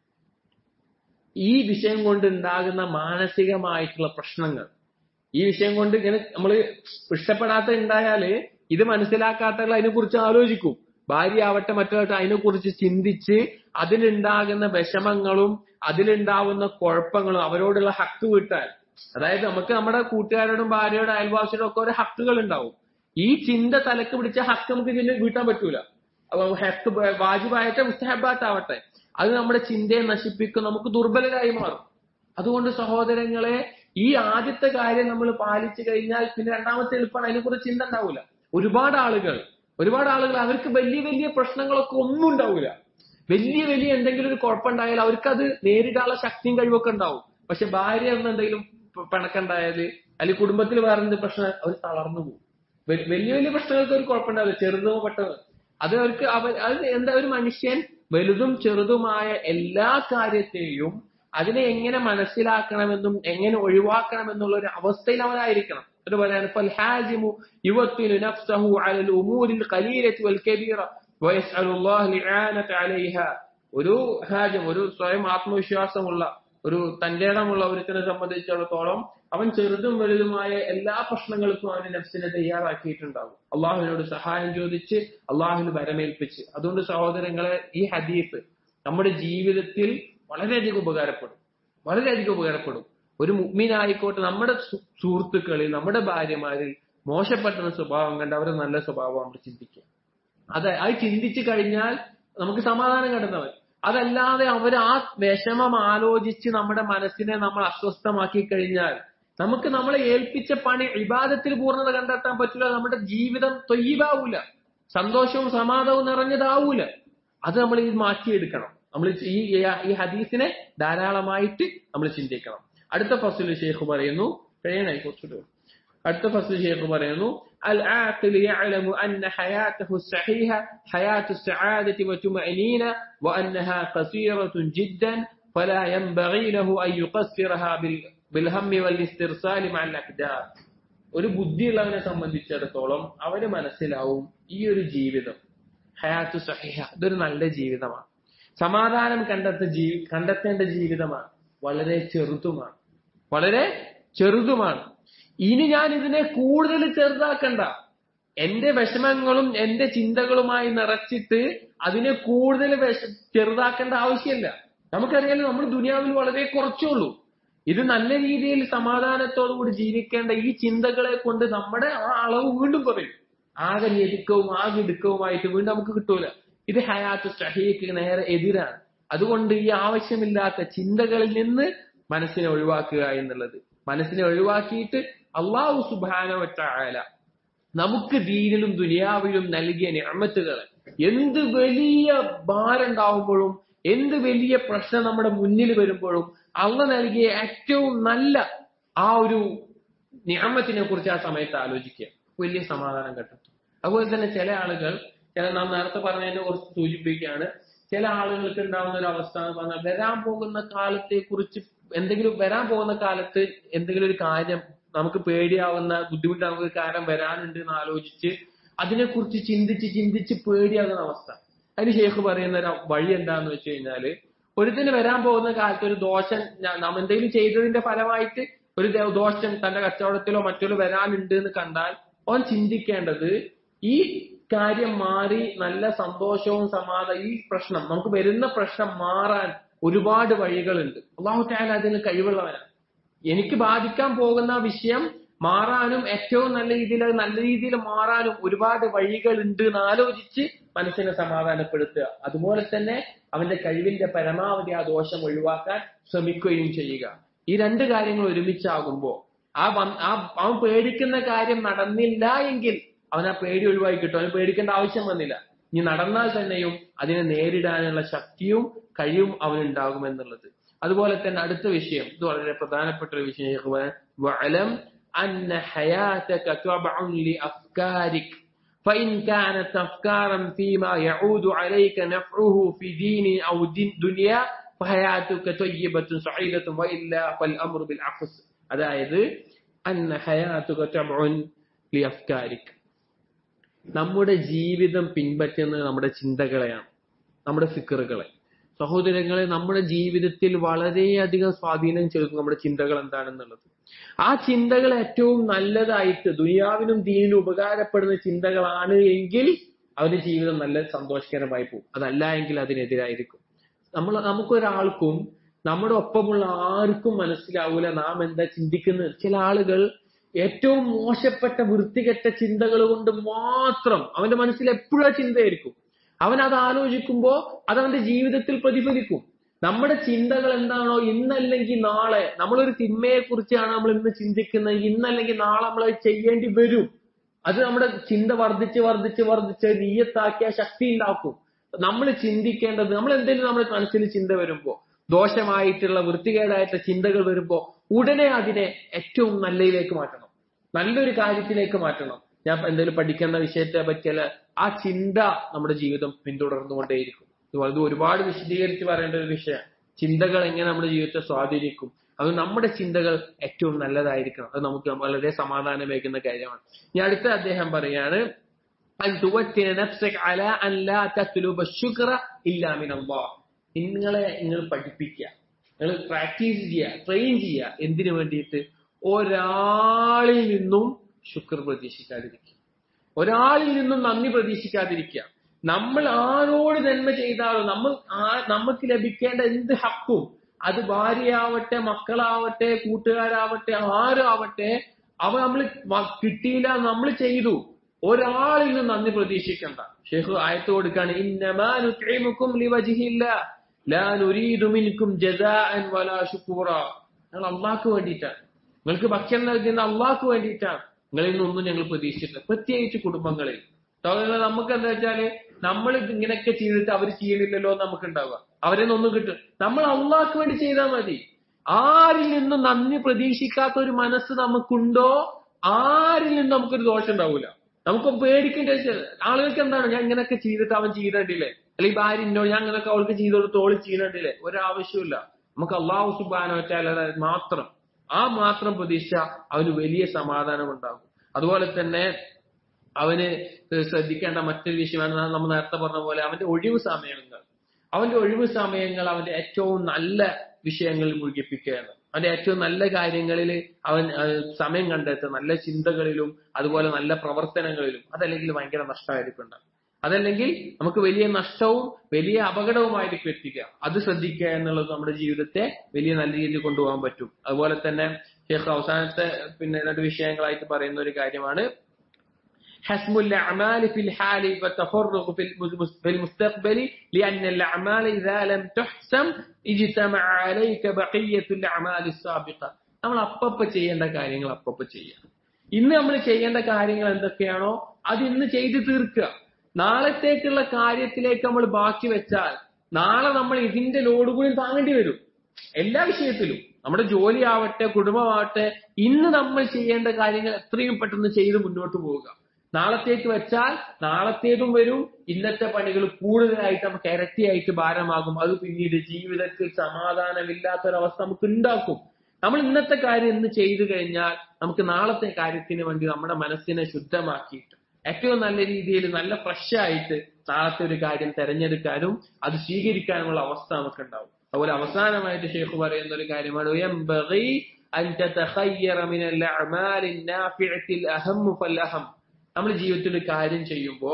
ഈ വിഷയം കൊണ്ട് ഉണ്ടാകുന്ന മാനസികമായിട്ടുള്ള പ്രശ്നങ്ങൾ ഈ വിഷയം കൊണ്ട് ഇങ്ങനെ നമ്മൾ ഇഷ്ടപ്പെടാത്ത ഉണ്ടായാല് ഇത് മനസ്സിലാക്കാത്തവർ അതിനെക്കുറിച്ച് ആലോചിക്കും ഭാര്യ ആവട്ടെ മറ്റാവട്ടെ അതിനെക്കുറിച്ച് ചിന്തിച്ച് അതിലുണ്ടാകുന്ന വിഷമങ്ങളും അതിലുണ്ടാവുന്ന കുഴപ്പങ്ങളും അവരോടുള്ള ഹക്ക് വിട്ടാൽ അതായത് നമുക്ക് നമ്മുടെ കൂട്ടുകാരോടും ഭാര്യയോടും അയൽവാസിയോടും ഒക്കെ ഒരു ഹക്കുകൾ ഉണ്ടാവും ഈ ചിന്ത തലക്ക് പിടിച്ച ഹക്ക് നമുക്ക് ഇതിന് വീട്ടാൻ പറ്റൂല ഹക്ക് വാജിബായിട്ട് മുസ്തഹബാത്താവട്ടെ അത് നമ്മുടെ ചിന്തയെ നശിപ്പിക്കും നമുക്ക് ദുർബലരായി മാറും അതുകൊണ്ട് സഹോദരങ്ങളെ ഈ ആദ്യത്തെ കാര്യം നമ്മൾ പാലിച്ചു കഴിഞ്ഞാൽ പിന്നെ രണ്ടാമത്തെ എളുപ്പമാണ് അതിനെക്കുറിച്ച് ചിന്ത ഉണ്ടാവില്ല ഒരുപാട് ആളുകൾ ഒരുപാട് ആളുകൾ അവർക്ക് വലിയ വലിയ പ്രശ്നങ്ങളൊക്കെ ഒന്നും ഉണ്ടാവില്ല വലിയ വലിയ എന്തെങ്കിലും ഒരു കുഴപ്പമുണ്ടായാൽ അവർക്കത് നേരിടാനുള്ള ശക്തിയും കഴിവൊക്കെ ഉണ്ടാവും പക്ഷെ ഭാര്യ എന്ന എന്തെങ്കിലും പിണക്കുണ്ടായാല് അല്ലെങ്കിൽ കുടുംബത്തിൽ വേറെ എന്ത് പ്രശ്നം അവർ തളർന്നു പോകും വലിയ വലിയ പ്രശ്നങ്ങൾക്ക് ഒരു കുഴപ്പമുണ്ടാവില്ല ചെറുതോ പെട്ടത് അത് അവർക്ക് അവർ അത് എന്താ ഒരു മനുഷ്യൻ വലുതും ചെറുതുമായ എല്ലാ കാര്യത്തെയും അതിനെ എങ്ങനെ മനസ്സിലാക്കണമെന്നും എങ്ങനെ ഒഴിവാക്കണമെന്നുള്ള ഒരു അവസ്ഥയിൽ അവനായിരിക്കണം അത് പറയാണ് فالحازم يوطن نفسه على الامور القليله والكبيره ويسال الله الاعانه عليها ഒരു ഹാജം ഒരു സ്വയം ആത്മവിശ്വാസമുള്ള ഒരു തന്റെ ഇടമുള്ള ഒരുത്തിനെ സംബന്ധിച്ചിടത്തോളം അവൻ ചെറുതും വലുതുമായ എല്ലാ പ്രശ്നങ്ങൾക്കും അവന് നഫ്സിനെ തയ്യാറാക്കിയിട്ടുണ്ടാവും അള്ളാഹുവിനോട് സഹായം ചോദിച്ച് അള്ളാഹുവിന് വരമേൽപ്പിച്ച് അതുകൊണ്ട് സഹോദരങ്ങളെ ഈ ഹദീഫ് നമ്മുടെ ജീവിതത്തിൽ വളരെയധികം ഉപകാരപ്പെടും വളരെയധികം ഉപകാരപ്പെടും ഒരു മുഗ്മീനായിക്കോട്ടെ നമ്മുടെ സുഹൃത്തുക്കളിൽ നമ്മുടെ ഭാര്യമാരിൽ മോശപ്പെട്ട സ്വഭാവം കണ്ട് അവരെ നല്ല സ്വഭാവം നമ്മൾ ചിന്തിക്കുക അതെ അത് ചിന്തിച്ചു കഴിഞ്ഞാൽ നമുക്ക് സമാധാനം കണ്ടെന്നവൻ അതല്ലാതെ അവർ ആ വിഷമം ആലോചിച്ച് നമ്മുടെ മനസ്സിനെ നമ്മൾ അസ്വസ്ഥമാക്കി കഴിഞ്ഞാൽ നമുക്ക് നമ്മളെ ഏൽപ്പിച്ച പണി ഇബാദത്തിൽ പൂർണ്ണത കണ്ടെത്താൻ പറ്റില്ല നമ്മുടെ ജീവിതം തൊയ്യവാവൂല സന്തോഷവും സമാധാനവും നിറഞ്ഞതാവൂല അത് നമ്മൾ ഇത് മാറ്റിയെടുക്കണം നമ്മൾ ഈ ഈ ഹദീസിനെ ധാരാളമായിട്ട് നമ്മൾ ചിന്തിക്കണം അടുത്ത ഫസ്റ്റിൽ ഷെയ്ഖ് പറയുന്നു കഴിയണായി കുറച്ചുകൂടെ അടുത്ത ഫസ്റ്റിൽ ഷെയ്ഖ് പറയുന്നു العاقل يعلم أن حياته الصحيحة حياة السعادة وطمأنينة وأنها قصيرة جدا فلا ينبغي له أن يقصرها بالهم والاسترسال مع الأكدار ഒരു ബുദ്ധിയുള്ളവനെ സംബന്ധിച്ചിടത്തോളം അവന് മനസ്സിലാവും ഈ ഒരു ജീവിതം ഹയാത്തു സഹിഹ ഇതൊരു നല്ല ജീവിതമാണ് സമാധാനം കണ്ടെത്ത ജീവി കണ്ടെത്തേണ്ട ജീവിതമാണ് വളരെ ചെറുതുമാണ് വളരെ ചെറുതുമാണ് ഇനി ഞാൻ ഇതിനെ കൂടുതൽ ചെറുതാക്കണ്ട എന്റെ വിഷമങ്ങളും എന്റെ ചിന്തകളുമായി നിറച്ചിട്ട് അതിനെ കൂടുതൽ വിഷ ചെറുതാക്കേണ്ട ആവശ്യമില്ല നമുക്കറിയാലോ നമ്മൾ ദുനിയാവിൽ വളരെ കുറച്ചുള്ളൂ ഇത് നല്ല രീതിയിൽ സമാധാനത്തോടുകൂടി ജീവിക്കേണ്ട ഈ ചിന്തകളെ കൊണ്ട് നമ്മുടെ ആ അളവ് വീണ്ടും കുറയും ആകെ ഞെരുക്കവും ആകെ ഇടുക്കവുമായിട്ട് വീണ്ടും നമുക്ക് കിട്ടൂല ഇത് ഹയാത്ത് ഷഹീക്ക് നേരെ എതിരാണ് അതുകൊണ്ട് ഈ ആവശ്യമില്ലാത്ത ചിന്തകളിൽ നിന്ന് മനസ്സിനെ ഒഴിവാക്കുക എന്നുള്ളത് മനസ്സിനെ ഒഴിവാക്കിയിട്ട് അള്ളാഹു സുബാനവറ്റായാല നമുക്ക് ദീനിലും ദുനിയാവിലും നൽകിയ നിയമത്തുകൾ എന്ത് വലിയ ഭാരണ്ടാവുമ്പോഴും എന്ത് വലിയ പ്രശ്നം നമ്മുടെ മുന്നിൽ വരുമ്പോഴും അള്ള നൽകിയ ഏറ്റവും നല്ല ആ ഒരു നിയമത്തിനെ കുറിച്ച് ആ സമയത്ത് ആലോചിക്കുക വലിയ സമാധാനം കണ്ടെത്തും അതുപോലെ തന്നെ ചില ആളുകൾ ചില നാം നേരത്തെ പറഞ്ഞതിനെ കുറിച്ച് സൂചിപ്പിക്കുകയാണ് ചില ആളുകൾക്ക് ഉണ്ടാവുന്ന ഒരു അവസ്ഥ എന്ന് പറഞ്ഞാൽ വരാൻ പോകുന്ന കാലത്തെ കുറിച്ച് എന്തെങ്കിലും വരാൻ പോകുന്ന കാലത്ത് എന്തെങ്കിലും ഒരു കാര്യം നമുക്ക് പേടിയാവുന്ന ബുദ്ധിമുട്ടാവുന്ന ഒരു കാര്യം വരാനുണ്ട് എന്ന് ആലോചിച്ച് അതിനെക്കുറിച്ച് ചിന്തിച്ച് ചിന്തിച്ച് പേടിയാകുന്ന അവസ്ഥ അതിന് ഷേഖ് പറയുന്ന ഒരു വഴി എന്താന്ന് വെച്ച് കഴിഞ്ഞാല് ഒരുത്തിന് വരാൻ പോകുന്ന കാലത്ത് ഒരു ദോഷം നാം എന്തെങ്കിലും ചെയ്തതിന്റെ ഫലമായിട്ട് ഒരു ദോഷം തന്റെ കച്ചവടത്തിലോ മറ്റോ വരാനുണ്ട് എന്ന് കണ്ടാൽ അവൻ ചിന്തിക്കേണ്ടത് ഈ കാര്യം മാറി നല്ല സന്തോഷവും സമാധാനം ഈ പ്രശ്നം നമുക്ക് വരുന്ന പ്രശ്നം മാറാൻ ഒരുപാട് വഴികളുണ്ട് അള്ളാഹു താല അതിന് കഴിവുള്ളവനാണ് എനിക്ക് ബാധിക്കാൻ പോകുന്ന വിഷയം മാറാനും ഏറ്റവും നല്ല രീതിയിൽ നല്ല രീതിയിൽ മാറാനും ഒരുപാട് വഴികളുണ്ട് എന്ന് ആലോചിച്ച് മനസ്സിനെ സമാധാനപ്പെടുത്തുക അതുപോലെ തന്നെ അവന്റെ കഴിവിന്റെ പരമാവധി ആ ദോഷം ഒഴിവാക്കാൻ ശ്രമിക്കുകയും ചെയ്യുക ഈ രണ്ട് കാര്യങ്ങൾ ഒരുമിച്ചാകുമ്പോ ആ ആ അവൻ പേടിക്കുന്ന കാര്യം നടന്നില്ല എങ്കിൽ അവൻ ആ പേടി ഒഴിവാക്കി കിട്ടും അവന് പേടിക്കേണ്ട ആവശ്യം വന്നില്ല ഇനി നടന്നാൽ തന്നെയും അതിനെ നേരിടാനുള്ള ശക്തിയും കഴിവും അവനുണ്ടാകുമെന്നുള്ളത് അതുപോലെ തന്നെ അടുത്ത വിഷയം ഇത് വളരെ പ്രധാനപ്പെട്ട ഒരു വിഷയം വഅലം അന്ന ഹയാതക തബഉൻ لأفكارك فإن كانت أفكارا فيما يعود عليك نفعه في دين أو دين دنيا فحياتك طيبة سعيدة وإلا فالأمر بالعكس അതായത് അന്ന ഹയാതുക തബഉൻ لأفكارك നമ്മുടെ ജീവിതം പിൻപറ്റുന്നത് നമ്മുടെ ചിന്തകളെയാണ് നമ്മുടെ ഫിക്കറുകളെ സഹോദരങ്ങളെ നമ്മുടെ ജീവിതത്തിൽ വളരെയധികം സ്വാധീനം ചെലുത്തും നമ്മുടെ ചിന്തകൾ എന്താണെന്നുള്ളത് ആ ചിന്തകൾ ഏറ്റവും നല്ലതായിട്ട് ദുനിയാവിനും ദീനിനും ഉപകാരപ്പെടുന്ന ചിന്തകളാണ് എങ്കിൽ അവന്റെ ജീവിതം നല്ല സന്തോഷകരമായി പോകും അതല്ല എങ്കിൽ അതിനെതിരായിരിക്കും നമ്മൾ നമുക്കൊരാൾക്കും നമ്മുടെ ഒപ്പമുള്ള ആർക്കും മനസ്സിലാവൂല നാം എന്താ ചിന്തിക്കുന്നത് ചില ആളുകൾ ഏറ്റവും മോശപ്പെട്ട വൃത്തികെട്ട ചിന്തകൾ കൊണ്ട് മാത്രം അവന്റെ മനസ്സിൽ എപ്പോഴും ചിന്തയായിരിക്കും അവൻ അത് ആലോചിക്കുമ്പോ അത് അവന്റെ ജീവിതത്തിൽ പ്രതിഫലിക്കും നമ്മുടെ ചിന്തകൾ എന്താണോ ഇന്നല്ലെങ്കിൽ നാളെ നമ്മളൊരു തിന്മയെ കുറിച്ചാണ് നമ്മൾ ഇന്ന് ചിന്തിക്കുന്നത് ഇന്നല്ലെങ്കിൽ നാളെ നമ്മൾ അത് ചെയ്യേണ്ടി വരും അത് നമ്മുടെ ചിന്ത വർദ്ധിച്ച് വർദ്ധിച്ച് വർദ്ധിച്ച് നീയത്താക്കിയ ശക്തി ഉണ്ടാക്കും നമ്മൾ ചിന്തിക്കേണ്ടത് നമ്മൾ എന്തെങ്കിലും നമ്മുടെ മനസ്സിൽ ചിന്ത വരുമ്പോ ദോഷമായിട്ടുള്ള വൃത്തികേടായിട്ടുള്ള ചിന്തകൾ വരുമ്പോ ഉടനെ അതിനെ ഏറ്റവും നല്ലതിലേക്ക് മാറ്റണം നല്ലൊരു കാര്യത്തിലേക്ക് മാറ്റണം ഞാൻ എന്തെങ്കിലും പഠിക്കേണ്ട വിഷയത്തെ പറ്റിയല്ല ആ ചിന്ത നമ്മുടെ ജീവിതം പിന്തുടർന്നുകൊണ്ടേയിരിക്കും ഇത് ഒരുപാട് വിശദീകരിച്ച് പറയേണ്ട ഒരു വിഷയം ചിന്തകൾ എങ്ങനെ നമ്മുടെ ജീവിതത്തെ സ്വാധീനിക്കും അത് നമ്മുടെ ചിന്തകൾ ഏറ്റവും നല്ലതായിരിക്കണം അത് നമുക്ക് വളരെ സമാധാനമേക്കുന്ന കാര്യമാണ് ഇനി അടുത്ത അദ്ദേഹം പറയാണ് നിങ്ങളെ നിങ്ങൾ പഠിപ്പിക്കുക നിങ്ങൾ പ്രാക്ടീസ് ചെയ്യുക ട്രെയിൻ ചെയ്യുക എന്തിനു വേണ്ടിയിട്ട് ഒരാളിൽ നിന്നും ശുക്ർ പ്രതീക്ഷിക്കാതിരിക്കുക ഒരാളിൽ നിന്നും നന്ദി പ്രതീക്ഷിക്കാതിരിക്കുക നമ്മൾ ആരോട് നന്മ ചെയ്താലും നമ്മൾ നമുക്ക് ലഭിക്കേണ്ട എന്ത് ഹക്കും അത് ഭാര്യയാവട്ടെ മക്കളാവട്ടെ കൂട്ടുകാരാവട്ടെ ആരും ആവട്ടെ അവ നമ്മൾ കിട്ടിയില്ല നമ്മൾ ചെയ്തു ഒരാളിൽ നിന്ന് നന്ദി പ്രതീക്ഷിക്കണ്ട ഷെയ്ഖ് ആയത്ത് കൊടുക്കാണ് ഇന്നമാ നുത്ഇമുക്കും ലിവജ്ഹില്ലാ ലാ നുരീദു മിൻകും ജസാഅൻ വലാ ശുക്കൂറ ഞങ്ങൾ അള്ളാഹ്ക്ക് വേണ്ടിയിട്ടാണ് നിങ്ങൾക്ക് ഭക്ഷണം നൽകുന്ന അള്ളാഹ്ക്ക് വേണ്ടിയിട്ടാണ് നിങ്ങളിൽ നിന്നൊന്നും ഞങ്ങൾ പ്രതീക്ഷിച്ചിട്ടില്ല പ്രത്യേകിച്ച് കുടുംബങ്ങളിൽ സഹോദരങ്ങളെ നമുക്ക് എന്താ വെച്ചാല് നമ്മൾ ഇങ്ങനെയൊക്കെ ചെയ്തിട്ട് അവർ ചെയ്യണില്ലല്ലോ എന്ന് നമുക്ക് ഉണ്ടാവുക അവരെ ഒന്നും കിട്ടും നമ്മൾ അള്ളാഹ്ക്ക് വേണ്ടി ചെയ്താൽ മതി ആരിൽ നിന്നും നന്ദി പ്രതീക്ഷിക്കാത്ത ഒരു മനസ്സ് നമുക്കുണ്ടോ ആരിൽ നിന്നും നമുക്കൊരു ദോഷം ഉണ്ടാവൂല നമുക്ക് പേടിക്കേണ്ട ആവശ്യം- ആളുകൾക്ക് എന്താണ് ഞാൻ ഇങ്ങനെയൊക്കെ ചെയ്തിട്ട് അവൻ ചെയ്തിട്ടില്ലേ അല്ലെങ്കിൽ ഭാര്യ ഉണ്ടോ ഞാൻ അങ്ങനെയൊക്കെ അവൾക്ക് ചെയ്ത് കൊടുത്ത് ഓള് ചെയ്തിട്ടില്ലേ ഒരാവശ്യമില്ല നമുക്ക് അള്ളാഹു സുബാനോ മാത്രം ആ മാത്രം പ്രതീക്ഷ അവന് വലിയ സമാധാനം ഉണ്ടാകും അതുപോലെ തന്നെ അവന് ശ്രദ്ധിക്കേണ്ട മറ്റൊരു വിഷയമാണ് നമ്മൾ നേരത്തെ പറഞ്ഞ പോലെ അവന്റെ ഒഴിവ് സമയങ്ങൾ അവന്റെ ഒഴിവ് സമയങ്ങൾ അവന്റെ ഏറ്റവും നല്ല വിഷയങ്ങളിൽ മുഴുകിപ്പിക്കുകയാണ് അവന്റെ ഏറ്റവും നല്ല കാര്യങ്ങളിൽ അവൻ അഹ് സമയം കണ്ടെത്തുക നല്ല ചിന്തകളിലും അതുപോലെ നല്ല പ്രവർത്തനങ്ങളിലും അതല്ലെങ്കിൽ ഭയങ്കര നഷ്ടമായിരിക്കും ഉണ്ടാകും അതല്ലെങ്കിൽ നമുക്ക് വലിയ നഷ്ടവും വലിയ അപകടവുമായിരിക്കും എത്തിക്കുക അത് ശ്രദ്ധിക്കുക എന്നുള്ളത് നമ്മുടെ ജീവിതത്തെ വലിയ നല്ല രീതിയിൽ കൊണ്ടുപോകാൻ പറ്റും അതുപോലെ തന്നെ ഷേഖ് അവസാനത്തെ പിന്നെ രണ്ട് വിഷയങ്ങളായിട്ട് പറയുന്ന ഒരു കാര്യമാണ് حسم الأعمال في الحال والتفرغ في المز- في المستقبل لأن الأعمال إذا لم تحسم اجتمع عليك بقية الأعمال السابقة നമ്മൾ അപ്പപ്പ ചെയ്യേണ്ട കാര്യങ്ങൾ അപ്പപ്പ ചെയ്യുക ഇന്ന് നമ്മൾ ചെയ്യേണ്ട കാര്യങ്ങൾ എന്തൊക്കെയാണോ അത് ഇന്ന് ചെയ്തു തീർക്കുക നാളത്തേക്കുള്ള കാര്യത്തിലേക്ക് നമ്മൾ ബാക്കി വെച്ചാൽ നാളെ നമ്മൾ ഇതിന്റെ ലോഡ് കൂടി താങ്ങേണ്ടി വരും എല്ലാ വിഷയത്തിലും നമ്മുടെ ജോലി ആവട്ടെ കുടുംബമാവട്ടെ ഇന്ന് നമ്മൾ ചെയ്യേണ്ട കാര്യങ്ങൾ എത്രയും പെട്ടെന്ന് ചെയ്ത് മുന്നോട്ട് പോവുക നാളത്തേക്ക് വെച്ചാൽ നാളത്തേതും വരും ഇന്നത്തെ പണികൾ കൂടുതലായിട്ട് നമുക്ക് ഇരട്ടിയായിട്ട് ഭാരമാകും അത് പിന്നീട് ജീവിതത്തിൽ സമാധാനമില്ലാത്തൊരവസ്ഥ നമുക്ക് ഉണ്ടാക്കും നമ്മൾ ഇന്നത്തെ കാര്യം ഇന്ന് ചെയ്തു കഴിഞ്ഞാൽ നമുക്ക് നാളത്തെ കാര്യത്തിന് വേണ്ടി നമ്മുടെ മനസ്സിനെ ശുദ്ധമാക്കിയിട്ട് ഏറ്റവും നല്ല രീതിയിൽ നല്ല ഫ്രഷ് ആയിട്ട് നാളത്തെ ഒരു കാര്യം തെരഞ്ഞെടുക്കാനും അത് സ്വീകരിക്കാനുമുള്ള അവസ്ഥ നമുക്ക് ഉണ്ടാവും അതുപോലെ അവസാനമായിട്ട് ഷെയ്ഖ് പറയുന്ന ഒരു കാര്യമാണ് ينبغي أن تتخير من الأعمال النافعة الأهم فالأهم നമ്മൾ ജീവിതത്തിൽ ഒരു കാര്യം ചെയ്യുമ്പോൾ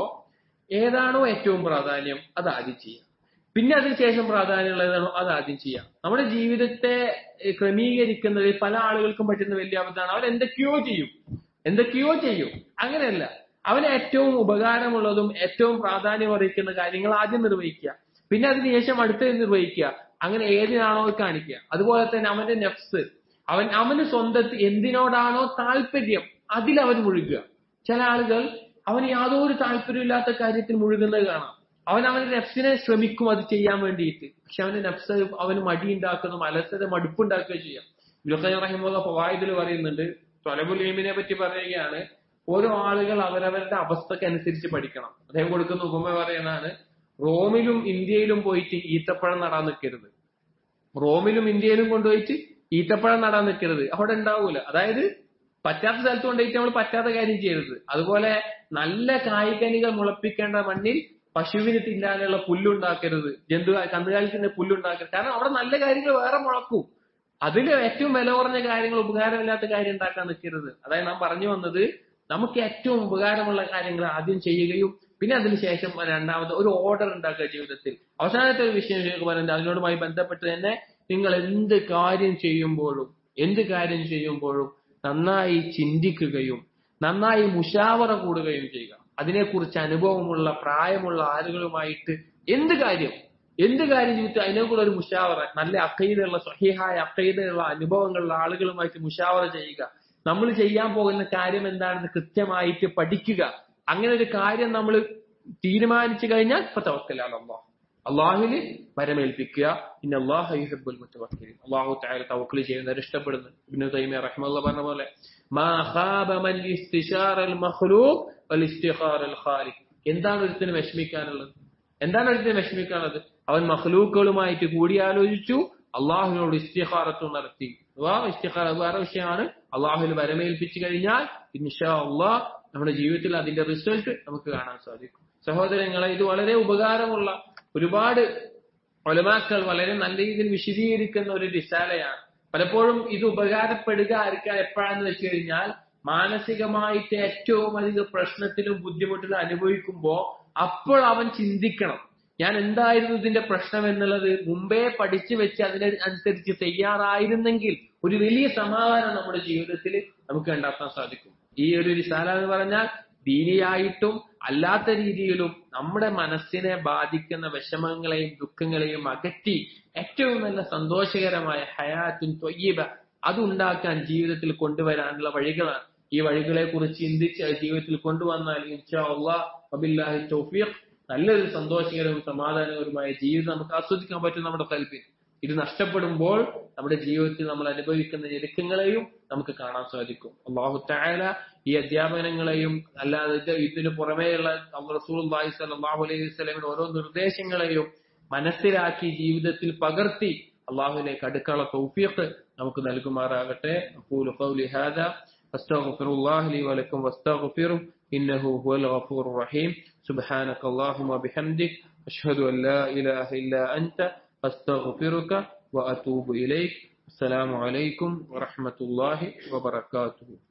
ഏതാണോ ഏറ്റവും പ്രാധാന്യം അത് ആദ്യം ചെയ്യാം പിന്നെ അതിനുശേഷം പ്രാധാന്യമുള്ളതാണോ അത് ആദ്യം ചെയ്യാം നമ്മുടെ ജീവിതത്തെ ഏഹ്, ക്രമീകരിക്കുന്നത് പല ആളുകൾക്കും പറ്റുന്ന വലിയ അബദ്ധമാണ് അവൻ എന്തൊക്കെയോ ചെയ്യും എന്തൊക്കെയോ ചെയ്യും അങ്ങനെയല്ല അവന് ഏറ്റവും ഉപകാരമുള്ളതും ഏറ്റവും പ്രാധാന്യം അറിയിക്കുന്ന കാര്യങ്ങൾ ആദ്യം നിർവഹിക്കുക പിന്നെ അതിനുശേഷം അടുത്തത് നിർവഹിക്കുക അങ്ങനെ ഏതിനാണോ കാണിക്കുക അതുപോലെ തന്നെ അവന്റെ നെഫ്സ് അവൻ അവന് സ്വന്തത്തിൽ എന്തിനോടാണോ താല്പര്യം അതിൽ അവൻ മുഴുകുക ചില ആളുകൾ അവന് യാതൊരു താല്പര്യമില്ലാത്ത കാര്യത്തിൽ മുഴുകുന്നത് കാണാം അവൻ അവന്റെ നെഫ്സിനെ ശ്രമിക്കും അത് ചെയ്യാൻ വേണ്ടിയിട്ട് പക്ഷെ അവന്റെ നെഫ്സ് അവന് മടി ഉണ്ടാക്കുന്നു അലസത മടുപ്പുണ്ടാക്കുകയോ ചെയ്യാം ഇലഖൈ റഹിമുള്ള ഫവായിദിൽ പറയുന്നുണ്ട് തൊലബുൽ ഇൽമിനെ പറ്റി പറയുകയാണ് ഓരോ ആളുകൾ അവരവരുടെ അവസ്ഥക്ക് അനുസരിച്ച് പഠിക്കണം അദ്ദേഹം കൊടുക്കുന്ന ഉപമ പറയുന്നതാണ് റോമിലും ഇന്ത്യയിലും പോയിട്ട് ഈത്തപ്പഴം നടാൻ നിൽക്കരുത് റോമിലും ഇന്ത്യയിലും കൊണ്ടുപോയിട്ട് ഈത്തപ്പഴം നടാൻ നിൽക്കരുത് അവിടെ ഉണ്ടാവൂല അതായത് പറ്റാത്ത സ്ഥലത്ത് കൊണ്ടുപോയിട്ട് നമ്മൾ പറ്റാത്ത കാര്യം ചെയ്യരുത് അതുപോലെ നല്ല കായ്കനികൾ മുളപ്പിക്കേണ്ട മണ്ണിൽ പശുവിന് തിന്നാനുള്ള പുല്ലുണ്ടാക്കരുത് ജന്തു കന്നുകാലിക്കുന്ന പുല്ലുണ്ടാക്കരുത് കാരണം അവിടെ നല്ല കാര്യങ്ങൾ വേറെ മുളക്കും അതിൽ ഏറ്റവും വില കുറഞ്ഞ കാര്യങ്ങൾ ഉപകാരമില്ലാത്ത കാര്യം ഉണ്ടാക്കാൻ നിൽക്കരുത് അതായത് നാം പറഞ്ഞു വന്നത് നമുക്ക് ഏറ്റവും ഉപകാരമുള്ള കാര്യങ്ങൾ ആദ്യം ചെയ്യുകയും പിന്നെ അതിനുശേഷം രണ്ടാമത് ഒരു ഓർഡർ ഉണ്ടാക്കുക ജീവിതത്തിൽ അവസാനത്തെ ഒരു വിഷയം ഷേഖ് പറയുന്നത് അതിനോടുമായി ബന്ധപ്പെട്ട് തന്നെ നിങ്ങൾ എന്ത് കാര്യം ചെയ്യുമ്പോഴും എന്ത് കാര്യം ചെയ്യുമ്പോഴും നന്നായി ചിന്തിക്കുകയും നന്നായി മുഷാവറ കൂടുകയും ചെയ്യുക അതിനെക്കുറിച്ച് അനുഭവമുള്ള പ്രായമുള്ള ആളുകളുമായിട്ട് എന്ത് കാര്യം എന്ത് കാര്യം ജീവിതത്തിൽ അതിനെക്കുള്ള ഒരു മുഷാവറ നല്ല അക്കൈതുള്ള സ്വഹീഹായ അക്കൈതുള്ള അനുഭവങ്ങളുള്ള ആളുകളുമായിട്ട് മുഷാവറ ചെയ്യുക നമ്മൾ ചെയ്യാൻ പോകുന്ന കാര്യം എന്താണെന്ന് കൃത്യമായിട്ട് പഠിക്കുക അങ്ങനെ ഒരു കാര്യം നമ്മൾ തീരുമാനിച്ചു കഴിഞ്ഞാൽ ഇപ്പൊ തവക്കലാണ് അള്ളാഹ് അള്ളാഹുവിന് വരമേൽപ്പിക്കുക പിന്നെ അള്ളാഹു യുഹിബ്ബുൽ മുത്തവക്കിൽ അള്ളാഹു താര തവക്കൽ ചെയ്യുന്നവർ ഇഷ്ടപ്പെടുന്നു ഇബ്നു തൈമിയ റഹ്മുള്ള പറഞ്ഞ പോലെ മാ ഖാബ മൻ ഇസ്തിശാറ അൽ മഖ്ലൂഖ് വൽ ഇസ്തിഖാറ അൽ ഖാലിഖ് എന്താണ് ഒരുത്തിന് വിഷമിക്കാനുള്ളത് എന്താണ് ഒരുത്തിന് വിഷമിക്കാനുള്ളത് അവൻ മഖ്ലൂക്കുകളുമായിട്ട് കൂടിയാലോചിച്ചു അള്ളാഹുവിനോട് ഇസ്തിഖാറത്ത് നടത്തി അഥവാ ഇസ്തിഖാർ അത് വേറെ വിഷയമാണ് അള്ളാഹുവിൽ വരമേൽപ്പിച്ചു കഴിഞ്ഞാൽ ഇൻഷാ അള്ളാഹ് നമ്മുടെ ജീവിതത്തിൽ അതിന്റെ റിസൾട്ട് നമുക്ക് കാണാൻ സാധിക്കും സഹോദരങ്ങളെ ഇത് വളരെ ഉപകാരമുള്ള ഒരുപാട് ഒലമാക്കൾ വളരെ നല്ല രീതിയിൽ വിശദീകരിക്കുന്ന ഒരു റിസാലയാണ് പലപ്പോഴും ഇത് ഉപകാരപ്പെടുക ആർക്കാൻ എപ്പോഴാന്ന് വെച്ച് കഴിഞ്ഞാൽ മാനസികമായിട്ട് ഏറ്റവും അധികം പ്രശ്നത്തിലും ബുദ്ധിമുട്ടിലും അനുഭവിക്കുമ്പോൾ അപ്പോൾ അവൻ ചിന്തിക്കണം ഞാൻ എന്തായിരുന്നു ഇതിന്റെ പ്രശ്നം എന്നുള്ളത് മുമ്പേ പഠിച്ചു വെച്ച് അതിനെ അനുസരിച്ച് തയ്യാറായിരുന്നെങ്കിൽ ഒരു വലിയ സമാധാനം നമ്മുടെ ജീവിതത്തിൽ നമുക്ക് കണ്ടെത്താൻ സാധിക്കും ഈ ഒരു റിസാല എന്ന് പറഞ്ഞാൽ ദീനിയായിട്ടും അല്ലാത്ത രീതിയിലും നമ്മുടെ മനസ്സിനെ ബാധിക്കുന്ന വിഷമങ്ങളെയും ദുഃഖങ്ങളെയും അകറ്റി ഏറ്റവും നല്ല സന്തോഷകരമായ ഹയാത്തും ത്വയ്യബ അതുണ്ടാക്കാൻ ജീവിതത്തിൽ കൊണ്ടുവരാനുള്ള വഴികളാണ് ഈ വഴികളെ കുറിച്ച് ചിന്തിച്ച് അത് ജീവിതത്തിൽ കൊണ്ടുവന്നാൽ ഇൻഷാ അള്ളാഹ് വബില്ലാഹി തൗഫീഖ് നല്ലൊരു സന്തോഷകരവും സമാധാനകരവുമായ ജീവിതം നമുക്ക് ആസ്വദിക്കാൻ പറ്റും നമ്മുടെ കൽപ്പിൽ ഇത് നഷ്ടപ്പെടുമ്പോൾ നമ്മുടെ ജീവിതത്തിൽ നമ്മൾ അനുഭവിക്കുന്ന ഞെരുക്കങ്ങളെയും നമുക്ക് കാണാൻ സാധിക്കും അള്ളാഹു തായാല ഈ അധ്യാപനങ്ങളെയും അല്ലാതെ ഇത് ഇതിന് പുറമേയുള്ള റസൂൽ സല്ലാഹു അലൈഹി വസ്ലമിന്റെ ഓരോ നിർദ്ദേശങ്ങളെയും മനസ്സിലാക്കി ജീവിതത്തിൽ പകർത്തി അള്ളാഹുലേക്ക് അടുക്കാനുള്ള തൗഫീഖ് നമുക്ക് നൽകുമാറാകട്ടെ അഖൂലു ഖൗലി ഹാദാ أستغفر الله لي ولكم واستغفره إنه هو الغفور الرحيم سبحانك اللهم وبحمدك أشهد أن لا إله إلا أنت أستغفرك وأتوب إليك السلام عليكم ورحمة الله وبركاته